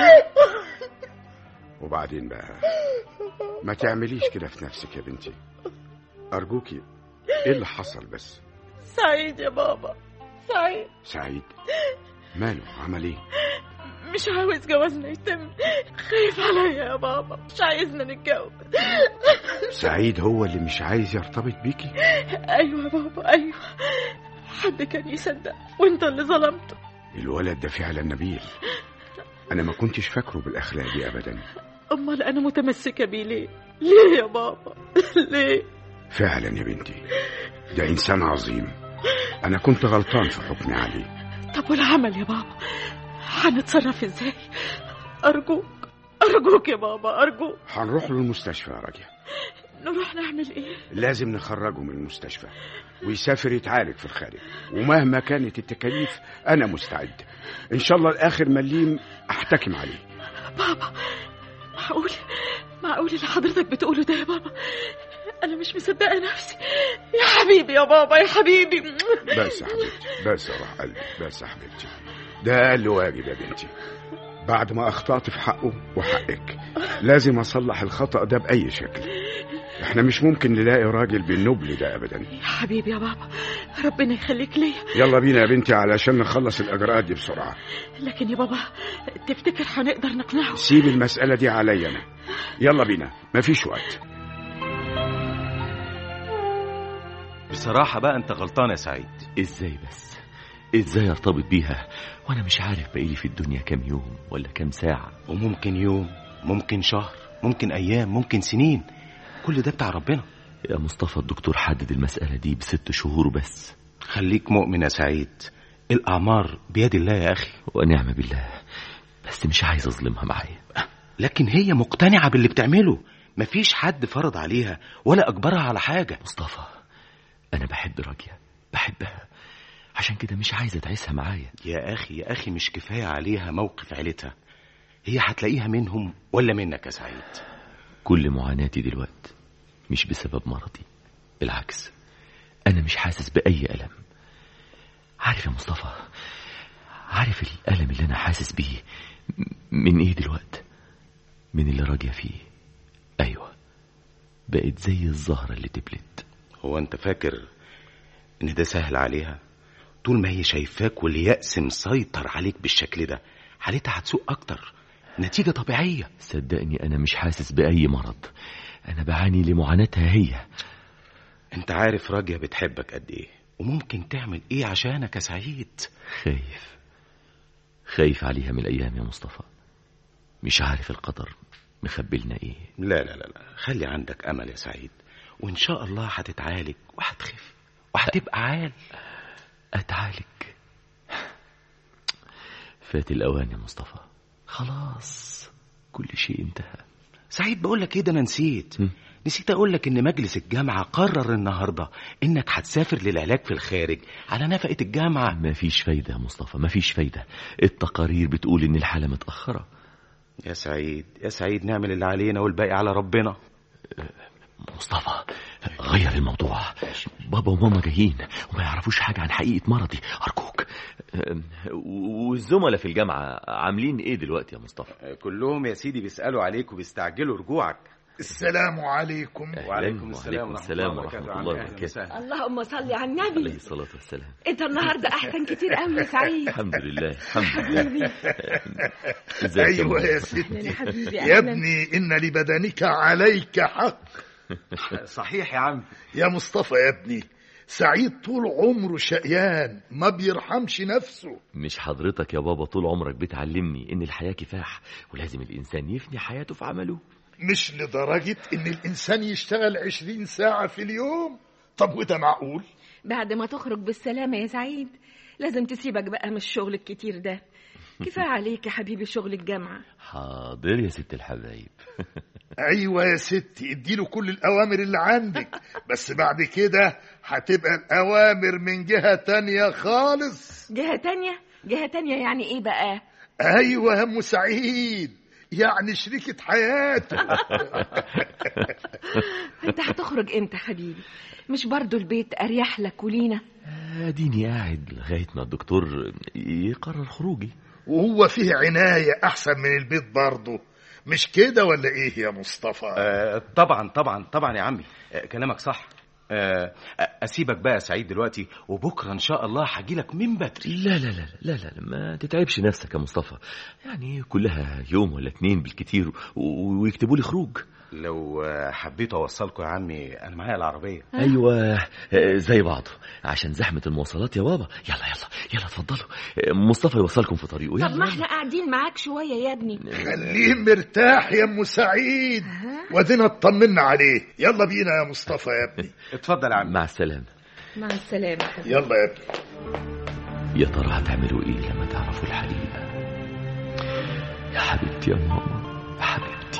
G: وبعدين بقى ما تعمليش كده في نفسك يا بنتي ارجوكي ايه اللي حصل بس
B: سعيد يا بابا سعيد
G: سعيد ماله عمل ايه
B: مش عاوز جوازنا يتم خايف عليا يا بابا مش عايزنا نتجوز
G: سعيد هو اللي مش عايز يرتبط بيكي
B: ايوه يا بابا ايوه حد كان يصدق وانت اللي ظلمته
G: الولد ده فعلا نبيل انا ما كنتش فاكره بالاخلاق دي ابدا
B: امال انا متمسكه بيه ليه ليه يا بابا ليه
G: فعلا يا بنتي ده انسان عظيم انا كنت غلطان في حكمي عليه
B: طب والعمل يا بابا هنتصرف ازاي ارجوك ارجوك يا بابا ارجوك
G: هنروح له المستشفى يا راجل
B: نروح نعمل ايه
G: لازم نخرجه من المستشفى ويسافر يتعالج في الخارج ومهما كانت التكاليف انا مستعد ان شاء الله لاخر مليم احتكم عليه
B: بابا معقول معقول اللي حضرتك بتقوله ده يا بابا انا مش مصدقه نفسي يا حبيبي يا بابا يا حبيبي
G: بس يا حبيبتي بس يا روح قلبي بس يا حبيبتي ده اقل واجب يا بنتي بعد ما اخطأت في حقه وحقك لازم اصلح الخطأ ده باي شكل احنا مش ممكن نلاقي راجل بالنبل ده ابدا
B: يا حبيبي يا بابا ربنا يخليك ليا
G: يلا بينا يا بنتي علشان نخلص الاجراءات دي بسرعه
B: لكن يا بابا تفتكر هنقدر نقنعه
G: سيب المسألة دي عليا أنا يلا بينا مفيش وقت
H: بصراحة بقى أنت غلطان يا سعيد
A: ازاي بس ازاي ارتبط بيها وانا مش عارف بقيلي في الدنيا كام يوم ولا كام ساعة
H: وممكن يوم ممكن شهر ممكن أيام ممكن سنين كل ده بتاع ربنا
A: يا مصطفى الدكتور حدد المسألة دي بست شهور بس
H: خليك مؤمن يا سعيد الأعمار بيد الله يا أخي
A: ونعم بالله بس مش عايز اظلمها معايا
H: لكن هي مقتنعة باللي بتعمله مفيش حد فرض عليها ولا أجبرها على حاجة
A: مصطفى انا بحب راجية بحبها عشان كده مش عايز اتعسها معايا
H: يا أخي يا أخي مش كفاية عليها موقف عيلتها هي هتلاقيها منهم ولا منك يا سعيد
A: كل معاناتي دلوقتي مش بسبب مرضي بالعكس انا مش حاسس باي الم عارف يا مصطفى عارف الالم اللي انا حاسس بيه م- من ايه دلوقتي من اللي راجع فيه ايوه بقت زي الزهرة اللي دبلت
H: هو أنت فاكر إن ده سهل عليها طول ما هي شايفاك واليأس مسيطر عليك بالشكل ده حالتها هتسوء أكتر نتيجة طبيعية
A: صدقني انا مش حاسس باي مرض انا بعاني لمعاناتها هي
H: أنت عارف راجية بتحبك قد إيه وممكن تعمل إيه عشانك يا سعيد
A: خايف خايف عليها من الايام يا مصطفى مش عارف القدر مخبلنا ايه
H: لا لا لا لا خلي عندك أمل يا سعيد وإن شاء الله هتتعالج وهتخف وهتبقى عال
A: اتعالج فات الاوان يا مصطفى خلاص كل شيء انتهى
H: سعيد بقول لك ايه ده انا نسيت نسيت اقول لك ان مجلس الجامعه قرر النهارده انك هتسافر للعلاج في الخارج على نفقه الجامعه
A: مفيش فايدة يا مصطفى مفيش فايدة التقارير بتقول إن الحالة متأخرة
H: يا سعيد يا سعيد نعمل اللي علينا والباقي على ربنا
A: مصطفى غير الموضوع بابا وماما جايين وما يعرفوش حاجة عن حقيقة مرضي أرجوك أم، والزملاء في الجامعة عاملين إيه دلوقتي يا مصطفى
H: كلهم يا سيدي بيسالوا عليك وبيستعجلوا رجوعك
E: السلام عليكم
H: وعليكم السلام ورحمة
A: السلام
H: الله
A: ورحمة
H: وبركاته.
A: الله
H: أهلا
A: وبركاته
H: وسهلا.
D: اللهم صل على
A: عليه
D: النبي
A: الصلاة والسلام
D: انت النهارده احسن كتير قوي يا سعيد
A: الحمد لله الحمد لله ازيك
E: ايوه
A: ماما؟
E: يا ستي
D: حبيبي
E: يا ابني ان لبدنك عليك حق
H: صحيح يا عم
E: يا مصطفى يا ابني سعيد طول عمره شقيان ما بيرحمش نفسه
A: مش حضرتك يا بابا طول عمرك بتعلمني إن الحياة كفاح ولازم الإنسان يفني حياته في عمله
E: مش لدرجة ان الانسان يشتغل عشرين ساعة في اليوم طب وده معقول
D: بعد ما تخرج بالسلامة يا سعيد لازم تسيبك بقى من الشغل الكتير ده كفاية عليك يا حبيبي شغل الجامعة
A: حاضر يا ست الحبايب
E: ايوه يا ستي اديله كل الاوامر اللي عندك بس بعد كده هتبقى الاوامر من جهة تانية خالص
D: جهة تانية جهة تانية يعني ايه بقى
E: ايوه يا ام سعيد يعني شريكة حياته
D: انت هتخرج امتى حبيبي مش برضو البيت اريح لك ولينا
A: اديني قاعد لغايه ما الدكتور يقرر خروجي
E: وهو فيه عناية احسن من البيت برضه مش كده ولا ايه يا مصطفى
H: آه طبعا طبعا طبعا يا عمي آه كلامك صح آه اسيبك بقى يا سعيد دلوقتي وبكره ان شاء الله هجيلك من بدري
A: لا لا لا لا لا, لا ما تتعبش نفسك يا مصطفى يعني كلها يوم ولا اتنين بالكتير و- ويكتبوا لي خروج
H: لو آه، حبيت اوصلكم يا عمي انا معايا العربيه
A: ايوه آه، زي بعض عشان زحمه المواصلات يا بابا يلا يلا يلا اتفضلوا آه، مصطفى يوصلكم في طريقه
D: طب
A: يلا
D: ما احنا قاعدين معاك شوية يا ابني
E: خليه مرتاح يا ام سعيد وادينا اطمنا عليه يلا بينا يا مصطفى يا ابني
H: اتفضل يا عمي
A: مع السلامه
D: مع السلامة حبيبي
E: يلا يا ابني
A: يا ترى هتعملوا ايه لما تعرفوا الحقيقة يا حبيبتي يا ماما يا حبيبتي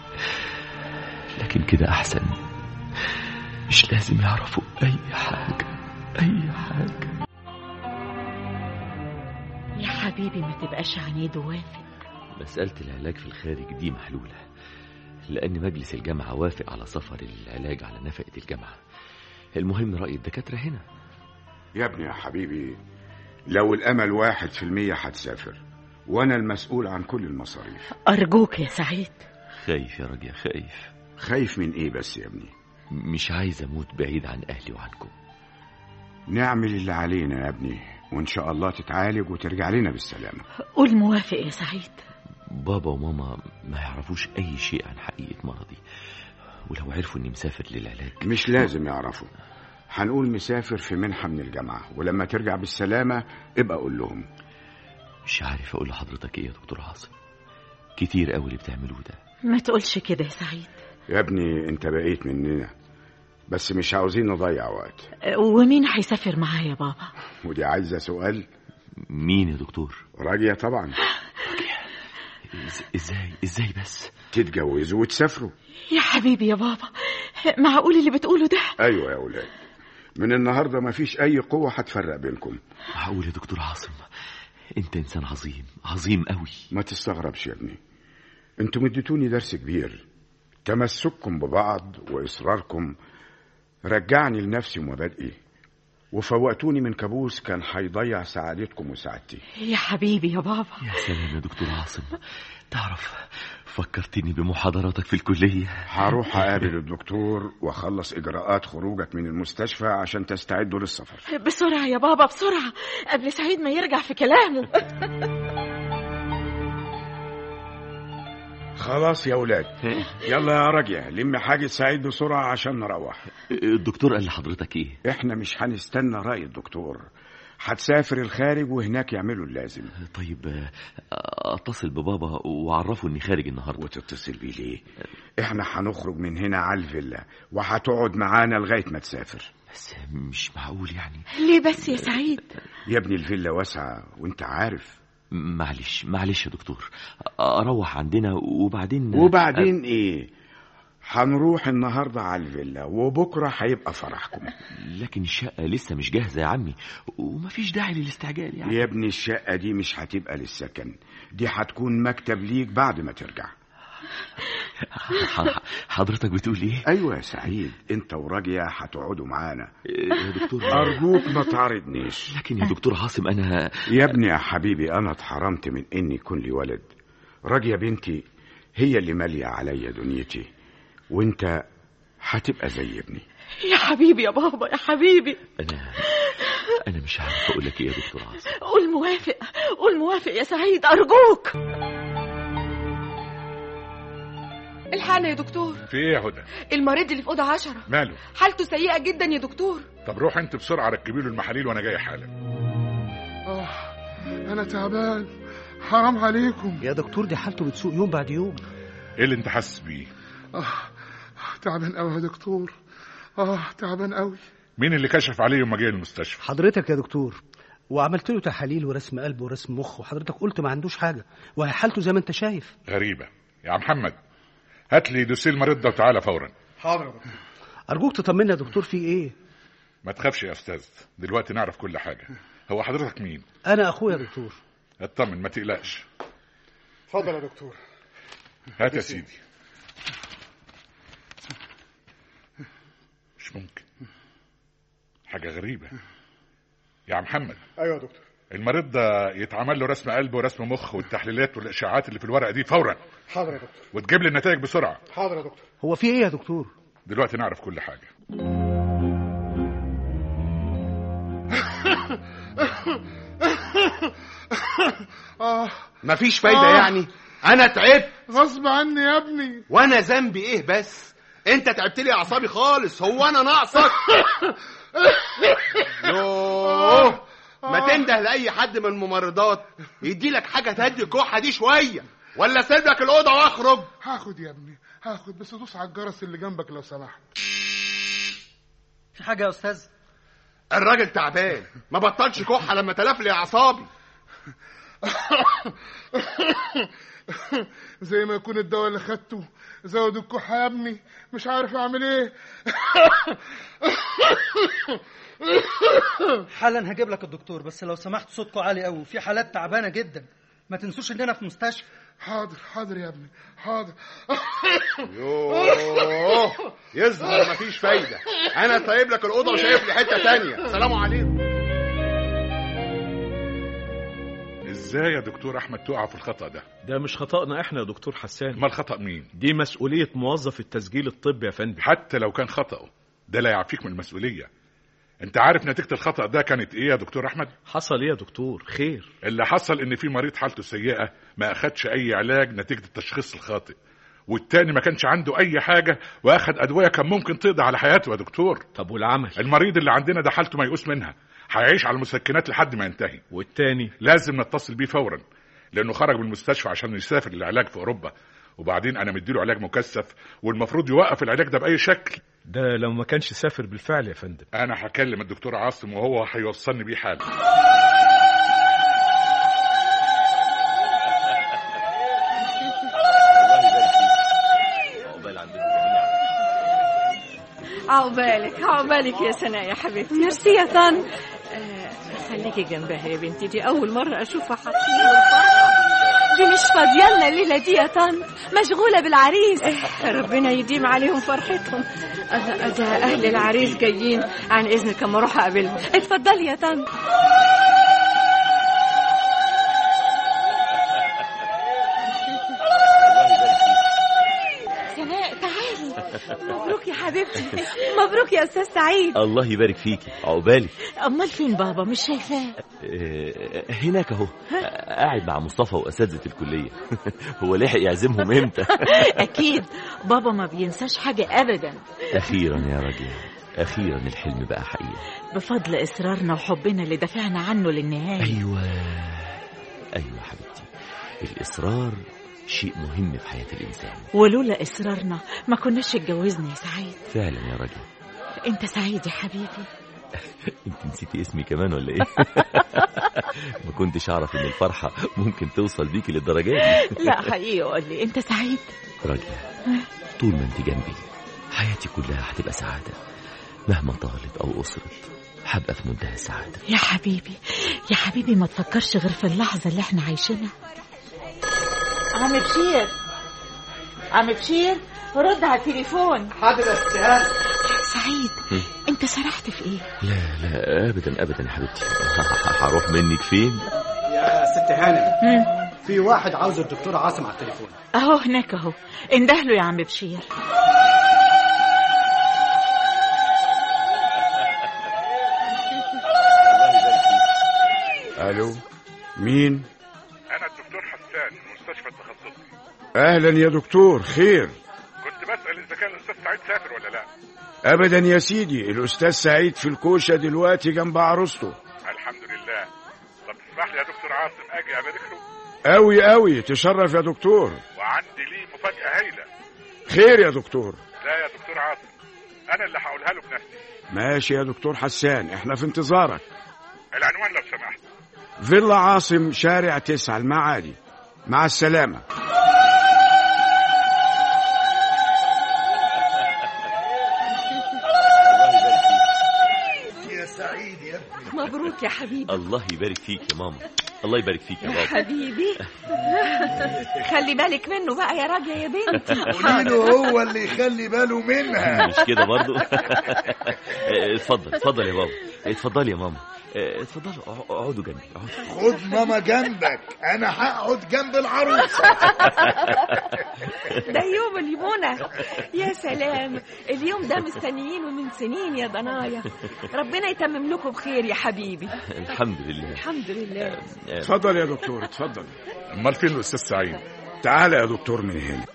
A: لكن كده احسن مش لازم يعرفوا اي حاجة اي حاجة
B: يا حبيبي ما تبقاش عنيد ووافق
A: مسألة العلاج في الخارج دي محلولة لأن مجلس الجامعة وافق على سفر العلاج على نفقة الجامعة المهم رأي الدكاترة هنا
G: يا ابني يا حبيبي لو الأمل واحد في المية هتسافر وأنا المسؤول عن كل المصاريف
B: أرجوك يا سعيد
A: خايف يا راجل خايف
G: خايف من إيه بس يا ابني
A: مش عايز أموت بعيد عن أهلي وعنكم
G: نعمل اللي علينا يا ابني وإن شاء الله تتعالج وترجع لنا بالسلامة
B: قول موافق يا سعيد
A: بابا وماما ما يعرفوش أي شيء عن حقيقة مرضي ولو عرفوا إني مسافر للعلاج
G: مش لازم يعرفوا هنقول مسافر في منحة من الجامعة ولما ترجع بالسلامة ابقى قول لهم
A: مش عارف أقول لحضرتك إيه يا دكتور عاصم كتير قوي اللي بتعملوه ده
B: ما تقولش كده يا سعيد
G: يا ابني انت بقيت مننا بس مش عاوزين نضيع وقت
B: ومين هيسافر معايا يا بابا
G: ودي عايزة سؤال
A: مين يا دكتور
G: راجية طبعا
A: إز- ازاي ازاي بس
G: تتجوزوا وتسافروا
B: يا حبيبي يا بابا معقول اللي بتقوله ده
G: ايوه يا اولاد من النهارده مفيش اي قوه هتفرق بينكم
A: معقول يا دكتور عاصم انت انسان عظيم عظيم قوي
G: ما تستغربش يا ابني انتم اديتوني درس كبير تمسككم ببعض واصراركم رجعني لنفسي ومبادئي وفوقتوني من كابوس كان هيضيع سعادتكم وسعادتي
B: يا حبيبي يا بابا
A: يا سلام يا دكتور عاصم تعرف فكرتني بمحاضراتك في الكلية
G: هروح اقابل الدكتور واخلص اجراءات خروجك من المستشفى عشان تستعدوا للسفر
B: بسرعة يا بابا بسرعة قبل سعيد ما يرجع في كلامه
G: خلاص يا ولاد يلا يا راجع لم حاجة سعيد بسرعة عشان نروح
A: الدكتور قال لحضرتك ايه
G: احنا مش هنستنى رأي الدكتور هتسافر الخارج وهناك يعملوا اللازم
A: طيب آه، اتصل ببابا واعرفه اني خارج النهارده
G: وتتصل بيه ليه احنا هنخرج من هنا على الفيلا وهتقعد معانا لغاية ما تسافر
A: بس مش معقول يعني
B: ليه بس يا سعيد
G: يا ابني الفيلا واسعة وانت عارف
A: معلش معلش يا دكتور اروح عندنا وبعدين
G: وبعدين ايه هنروح النهاردة على الفيلا وبكرة هيبقى فرحكم
A: لكن الشقة لسه مش جاهزة يا عمي ومفيش داعي للاستعجال يعني
G: يا ابني الشقة دي مش هتبقى للسكن دي هتكون مكتب ليك بعد ما ترجع
A: ح- حضرتك بتقول ايه
G: ايوه يا سعيد انت وراجية هتقعدوا معانا
A: يا دكتور
G: ارجوك ما تعرضنيش
A: لكن يا دكتور عاصم انا
G: يا ابني يا حبيبي انا اتحرمت من اني يكون لي ولد راجية بنتي هي اللي مالية عليا دنيتي وانت هتبقى زي ابني
B: يا حبيبي يا بابا يا حبيبي
A: انا انا مش عارف اقول لك ايه يا دكتور عاصم
B: قول موافق قول موافق يا سعيد أرجوك
M: الحقنا يا دكتور
L: في ايه يا هدى
M: المريض اللي في اوضه عشرة
L: ماله
M: حالته سيئه جدا يا دكتور
L: طب روح انت بسرعه ركبي له المحاليل وانا جاي حالا
N: آه أنا تعبان حرام عليكم
F: يا دكتور دي حالته بتسوء يوم بعد يوم
L: ايه اللي انت حاسس بيه
N: آه تعبان قوي يا دكتور آه تعبان قوي
L: مين اللي كشف عليه يوم ما جه المستشفى
F: حضرتك يا دكتور وعملت له تحاليل ورسم قلب ورسم مخ وحضرتك قلت ما عندوش حاجه وهي حالته زي ما انت شايف
L: غريبه يا عم محمد هات لي دوسيه المريض ده وتعالى فورا
N: حاضر يا دكتور
F: ارجوك تطمنا يا دكتور في ايه
L: ما تخافش يا استاذ دلوقتي نعرف كل حاجه هو حضرتك مين
F: انا اخويا يا دكتور
L: اطمن ما تقلقش
N: اتفضل يا دكتور
L: هات يا سيدي مش ممكن حاجه غريبه يا عم محمد
N: أيوة يا دكتور
L: المريض ده يتعمل له رسم قلب ورسم مخ والتحليلات والاشعاعات اللي في الورقه دي فورا
N: حاضر يا دكتور
L: وتجيب لي النتائج بسرعه
N: حاضر يا دكتور
F: هو في ايه يا دكتور
L: دلوقتي نعرف كل حاجه
N: آه
O: مفيش فايدة
N: آه.
O: يعني أنا تعبت
N: غصب عني يا ابني
O: وأنا ذنبي إيه بس أنت تعبت لي أعصابي خالص هو أنا ناقصك يوه ما تنده لأي حد من الممرضات يدي لك حاجة تهدي الكحة دي شوية ولا سيب لك الأوضة وأخرج
N: هاخد يا ابني هاخد بس دوس على الجرس اللي جنبك لو سمحت
F: في حاجه يا استاذ
O: الراجل تعبان ما بطلش كحه لما تلف لي اعصابي
N: زي ما يكون الدواء اللي خدته زود الكحة يا ابني مش عارف اعمل ايه
P: حالا هجيب لك الدكتور بس لو سمحت صوتكم عالي قوي في حالات تعبانه جدا ما تنسوش اننا في مستشفى
N: حاضر حاضر يا ابني حاضر
O: يوه يظهر مفيش فايده انا سايب لك الاوضه وشايف لي حته تانية سلام عليكم
L: ازاي يا دكتور احمد تقع في الخطا ده
Q: ده مش خطأنا احنا يا دكتور حسان
L: امال خطا مين
Q: دي مسؤولية موظف التسجيل الطبي يا فندم
L: حتى لو كان خطأه ده لا يعفيك من المسؤوليه انت عارف نتيجه الخطا ده كانت ايه يا دكتور احمد
Q: حصل ايه يا دكتور خير
L: اللي حصل ان في مريض حالته سيئه ما اخدش اي علاج نتيجه التشخيص الخاطئ والتاني ما كانش عنده اي حاجه واخد ادويه كان ممكن تقضي على حياته يا دكتور
Q: طب والعمل
L: المريض اللي عندنا ده حالته ميؤوس منها هيعيش على المسكنات لحد ما ينتهي
Q: والتاني
L: لازم نتصل بيه فورا لانه خرج من المستشفى عشان يسافر للعلاج في اوروبا وبعدين انا مديله علاج مكثف والمفروض يوقف العلاج ده باي شكل
Q: ده لو ما كانش سافر بالفعل يا فندم
L: انا هكلم الدكتور عاصم وهو هيوصلني بيه حالا
I: عقبالك عقبالك يا سناء يا حبيبتي
J: ميرسي يا طن
I: آه خليكي جنبها يا بنتي دي أول مرة أشوفها حاطين
J: دي مش فاضيالنا الليلة دي يا طن مشغولة بالعريس
I: ربنا يديم عليهم فرحتهم أنا ده أهل العريس جايين عن إذنك أما أروح أقابلهم
J: اتفضلي يا طن سناء تعالي مبروك يا حبيبتي مبروك يا استاذ سعيد
A: الله يبارك فيكي عقبالي
B: امال فين بابا مش شايفاه
A: آه، هناك اهو قاعد مع مصطفى واساتذه الكليه هو لحق يعزمهم امتى
B: اكيد بابا ما بينساش حاجه ابدا
A: اخيرا يا راجل اخيرا الحلم بقى حقيقه
B: بفضل اصرارنا وحبنا اللي دفعنا عنه للنهايه
A: ايوه ايوه حبيبتي الاصرار شيء مهم في حياه الانسان
B: ولولا اصرارنا ما كناش اتجوزنا يا سعيد
A: فعلا يا راجل
B: انت سعيد يا حبيبي
A: انت نسيتي اسمي كمان ولا ايه ما كنتش اعرف ان الفرحه ممكن توصل بيكي للدرجه دي
B: لا حقيقي قول لي انت سعيد
A: راجل طول ما انت جنبي حياتي كلها هتبقى سعاده مهما طالت او قصرت هبقى في منتهى السعاده
B: يا حبيبي يا حبيبي ما تفكرش غير في اللحظه اللي احنا عايشينها عم بشير عم بشير رد على التليفون
P: حاضر يا استاذ
B: سعيد انت سرحت في ايه
A: لا لا ابدا ابدا يا حبيبتي هروح منك فين
P: يا ست هانم في واحد عاوز الدكتور عاصم على التليفون
B: اهو هناك اهو اندهله يا عم بشير
G: الو مين
L: انا الدكتور حسان من مستشفى التخصصي
G: اهلا يا دكتور خير
L: كنت بسال اذا كان الاستاذ سعيد سافر ولا لا
G: ابدا يا سيدي الاستاذ سعيد في الكوشه دلوقتي جنب عروسته
L: الحمد لله طب تسمح لي يا دكتور عاصم اجي ابارك له
G: قوي قوي تشرف يا دكتور
L: وعندي ليه مفاجاه هايله
G: خير يا دكتور
L: لا يا دكتور عاصم انا اللي هقولها له بنفسي
G: ماشي يا دكتور حسان احنا في انتظارك
L: العنوان لو سمحت
G: فيلا عاصم شارع تسعة المعادي مع السلامة
E: يا سعيد يا ابني
I: مبروك يا حبيبي
A: الله يبارك فيك يا ماما الله يبارك فيك يا بابا
I: حبيبي
J: خلي بالك منه بقى يا راجل يا بنتي
E: قولي له هو اللي يخلي باله منها
A: مش كده برضو اتفضل اتفضل يا بابا اتفضل يا ماما اتفضلوا اقع- اقعدوا جنبي اقعدوا
E: خد ماما جنبك انا هقعد جنب العروسه
J: ده يوم اليمونة يا سلام اليوم ده مستنيينه من سنين يا ضنايا ربنا يتمم لكم بخير يا حبيبي
A: الحمد لله
J: الحمد لله
G: اتفضل يا دكتور اتفضل
L: امال فين الاستاذ سعيد
G: تعالى يا دكتور من هنا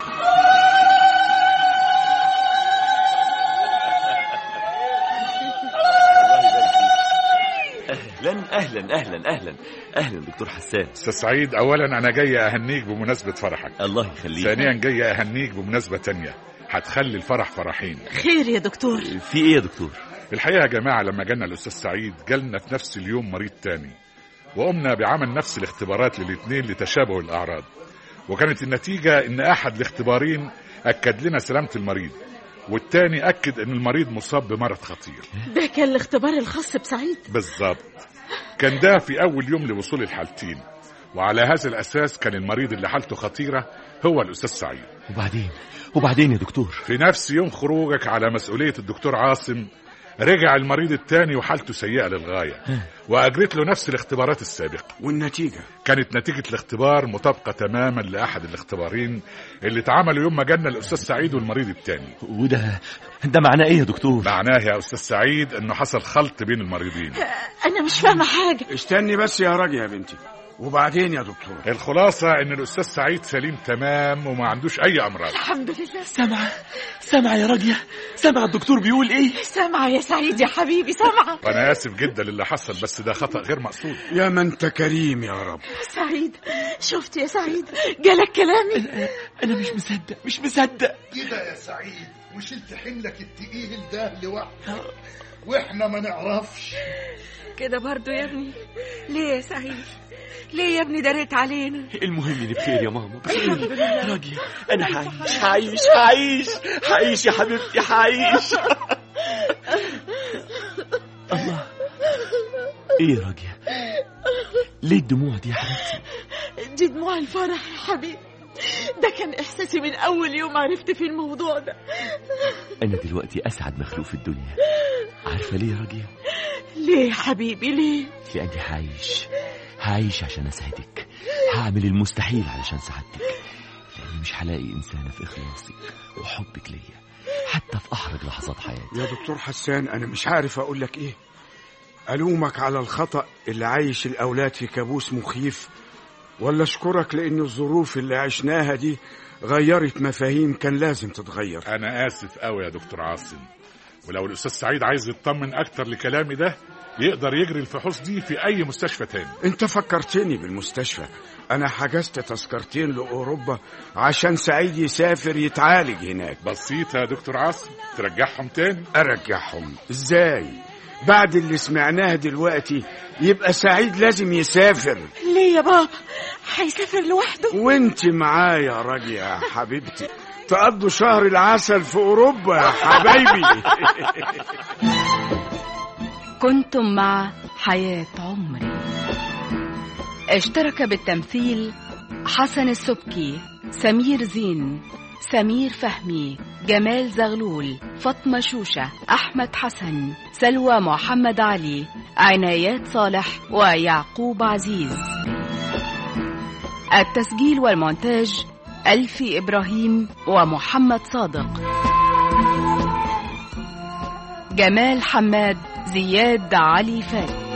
A: اهلا اهلا اهلا اهلا اهلا دكتور حسان
L: استاذ سعيد اولا انا جاي اهنيك بمناسبه فرحك
A: الله يخليك
L: ثانيا جاي اهنيك بمناسبه تانية هتخلي الفرح فرحين
B: خير يا دكتور
A: في ايه يا دكتور
L: الحقيقه يا جماعه لما جالنا الاستاذ سعيد جالنا في نفس اليوم مريض تاني وقمنا بعمل نفس الاختبارات للاثنين لتشابه الاعراض وكانت النتيجه ان احد الاختبارين اكد لنا سلامه المريض والتاني اكد ان المريض مصاب بمرض خطير
B: ده كان الاختبار الخاص بسعيد
L: بالظبط كان ده في اول يوم لوصول الحالتين وعلى هذا الاساس كان المريض اللي حالته خطيره هو الاستاذ سعيد
A: وبعدين وبعدين يا دكتور
L: في نفس يوم خروجك على مسؤوليه الدكتور عاصم رجع المريض التاني وحالته سيئه للغايه واجريت له نفس الاختبارات السابقه
G: والنتيجه
L: كانت نتيجه الاختبار مطابقه تماما لاحد الاختبارين اللي اتعملوا يوم ما جالنا الاستاذ سعيد والمريض التاني
A: وده ده معناه ايه يا دكتور
L: معناه يا استاذ سعيد انه حصل خلط بين المريضين
B: انا مش فاهمه حاجه
G: استني بس يا راجل يا بنتي وبعدين يا دكتور
L: الخلاصه ان الاستاذ سعيد سليم تمام وما عندوش اي امراض
B: الحمد لله
A: سامعه سامعه يا راجيه سامعه الدكتور بيقول ايه
B: سامعه يا سعيد يا حبيبي سامعه
L: وانا اسف جدا للي حصل بس ده خطا غير مقصود
G: يا ما انت كريم يا رب
B: سعيد شفت يا سعيد جالك كلامي
A: انا مش مصدق مش مصدق
E: كده يا سعيد وشلت حملك التقيل ده لوحدك واحنا ما نعرفش
D: كده برضو يا ابني ليه يا سعيد ليه يا ابني دريت علينا
A: المهم اني بخير يا ماما بخير
D: الحمد لله.
A: راجيه انا هعيش هعيش هعيش هعيش يا حبيبتي هعيش الله ايه يا راجيه ليه الدموع دي يا حبيبتي
B: دي دموع الفرح يا حبيبي ده كان احساسي من اول يوم عرفت في الموضوع ده
A: انا دلوقتي اسعد مخلوق في الدنيا عارفه ليه يا راجيه
B: ليه يا حبيبي ليه
A: لاني هعيش هعيش عشان اسعدك هعمل المستحيل علشان سعادتك لاني مش هلاقي انسانه في اخلاصك وحبك ليا حتى في احرج لحظات حياتي
G: يا دكتور حسان انا مش عارف اقول لك ايه الومك على الخطا اللي عايش الاولاد في كابوس مخيف ولا اشكرك لان الظروف اللي عشناها دي غيرت مفاهيم كان لازم تتغير
L: انا اسف قوي يا دكتور عاصم ولو الاستاذ سعيد عايز يطمن اكتر لكلامي ده يقدر يجري الفحوص دي في اي مستشفى تاني
G: انت فكرتني بالمستشفى انا حجزت تذكرتين لاوروبا عشان سعيد يسافر يتعالج هناك
L: بسيطة يا دكتور عاصم ترجعهم تاني
G: ارجعهم ازاي بعد اللي سمعناه دلوقتي يبقى سعيد لازم يسافر
B: ليه يا بابا هيسافر لوحده
G: وانت معايا يا راجل يا حبيبتي تقضوا شهر العسل في اوروبا يا حبايبي
C: كنتم مع حياة عمري اشترك بالتمثيل حسن السبكي سمير زين سمير فهمي جمال زغلول فاطمة شوشة أحمد حسن سلوى محمد علي عنايات صالح ويعقوب عزيز التسجيل والمونتاج ألفي إبراهيم ومحمد صادق جمال حماد زياد علي فارس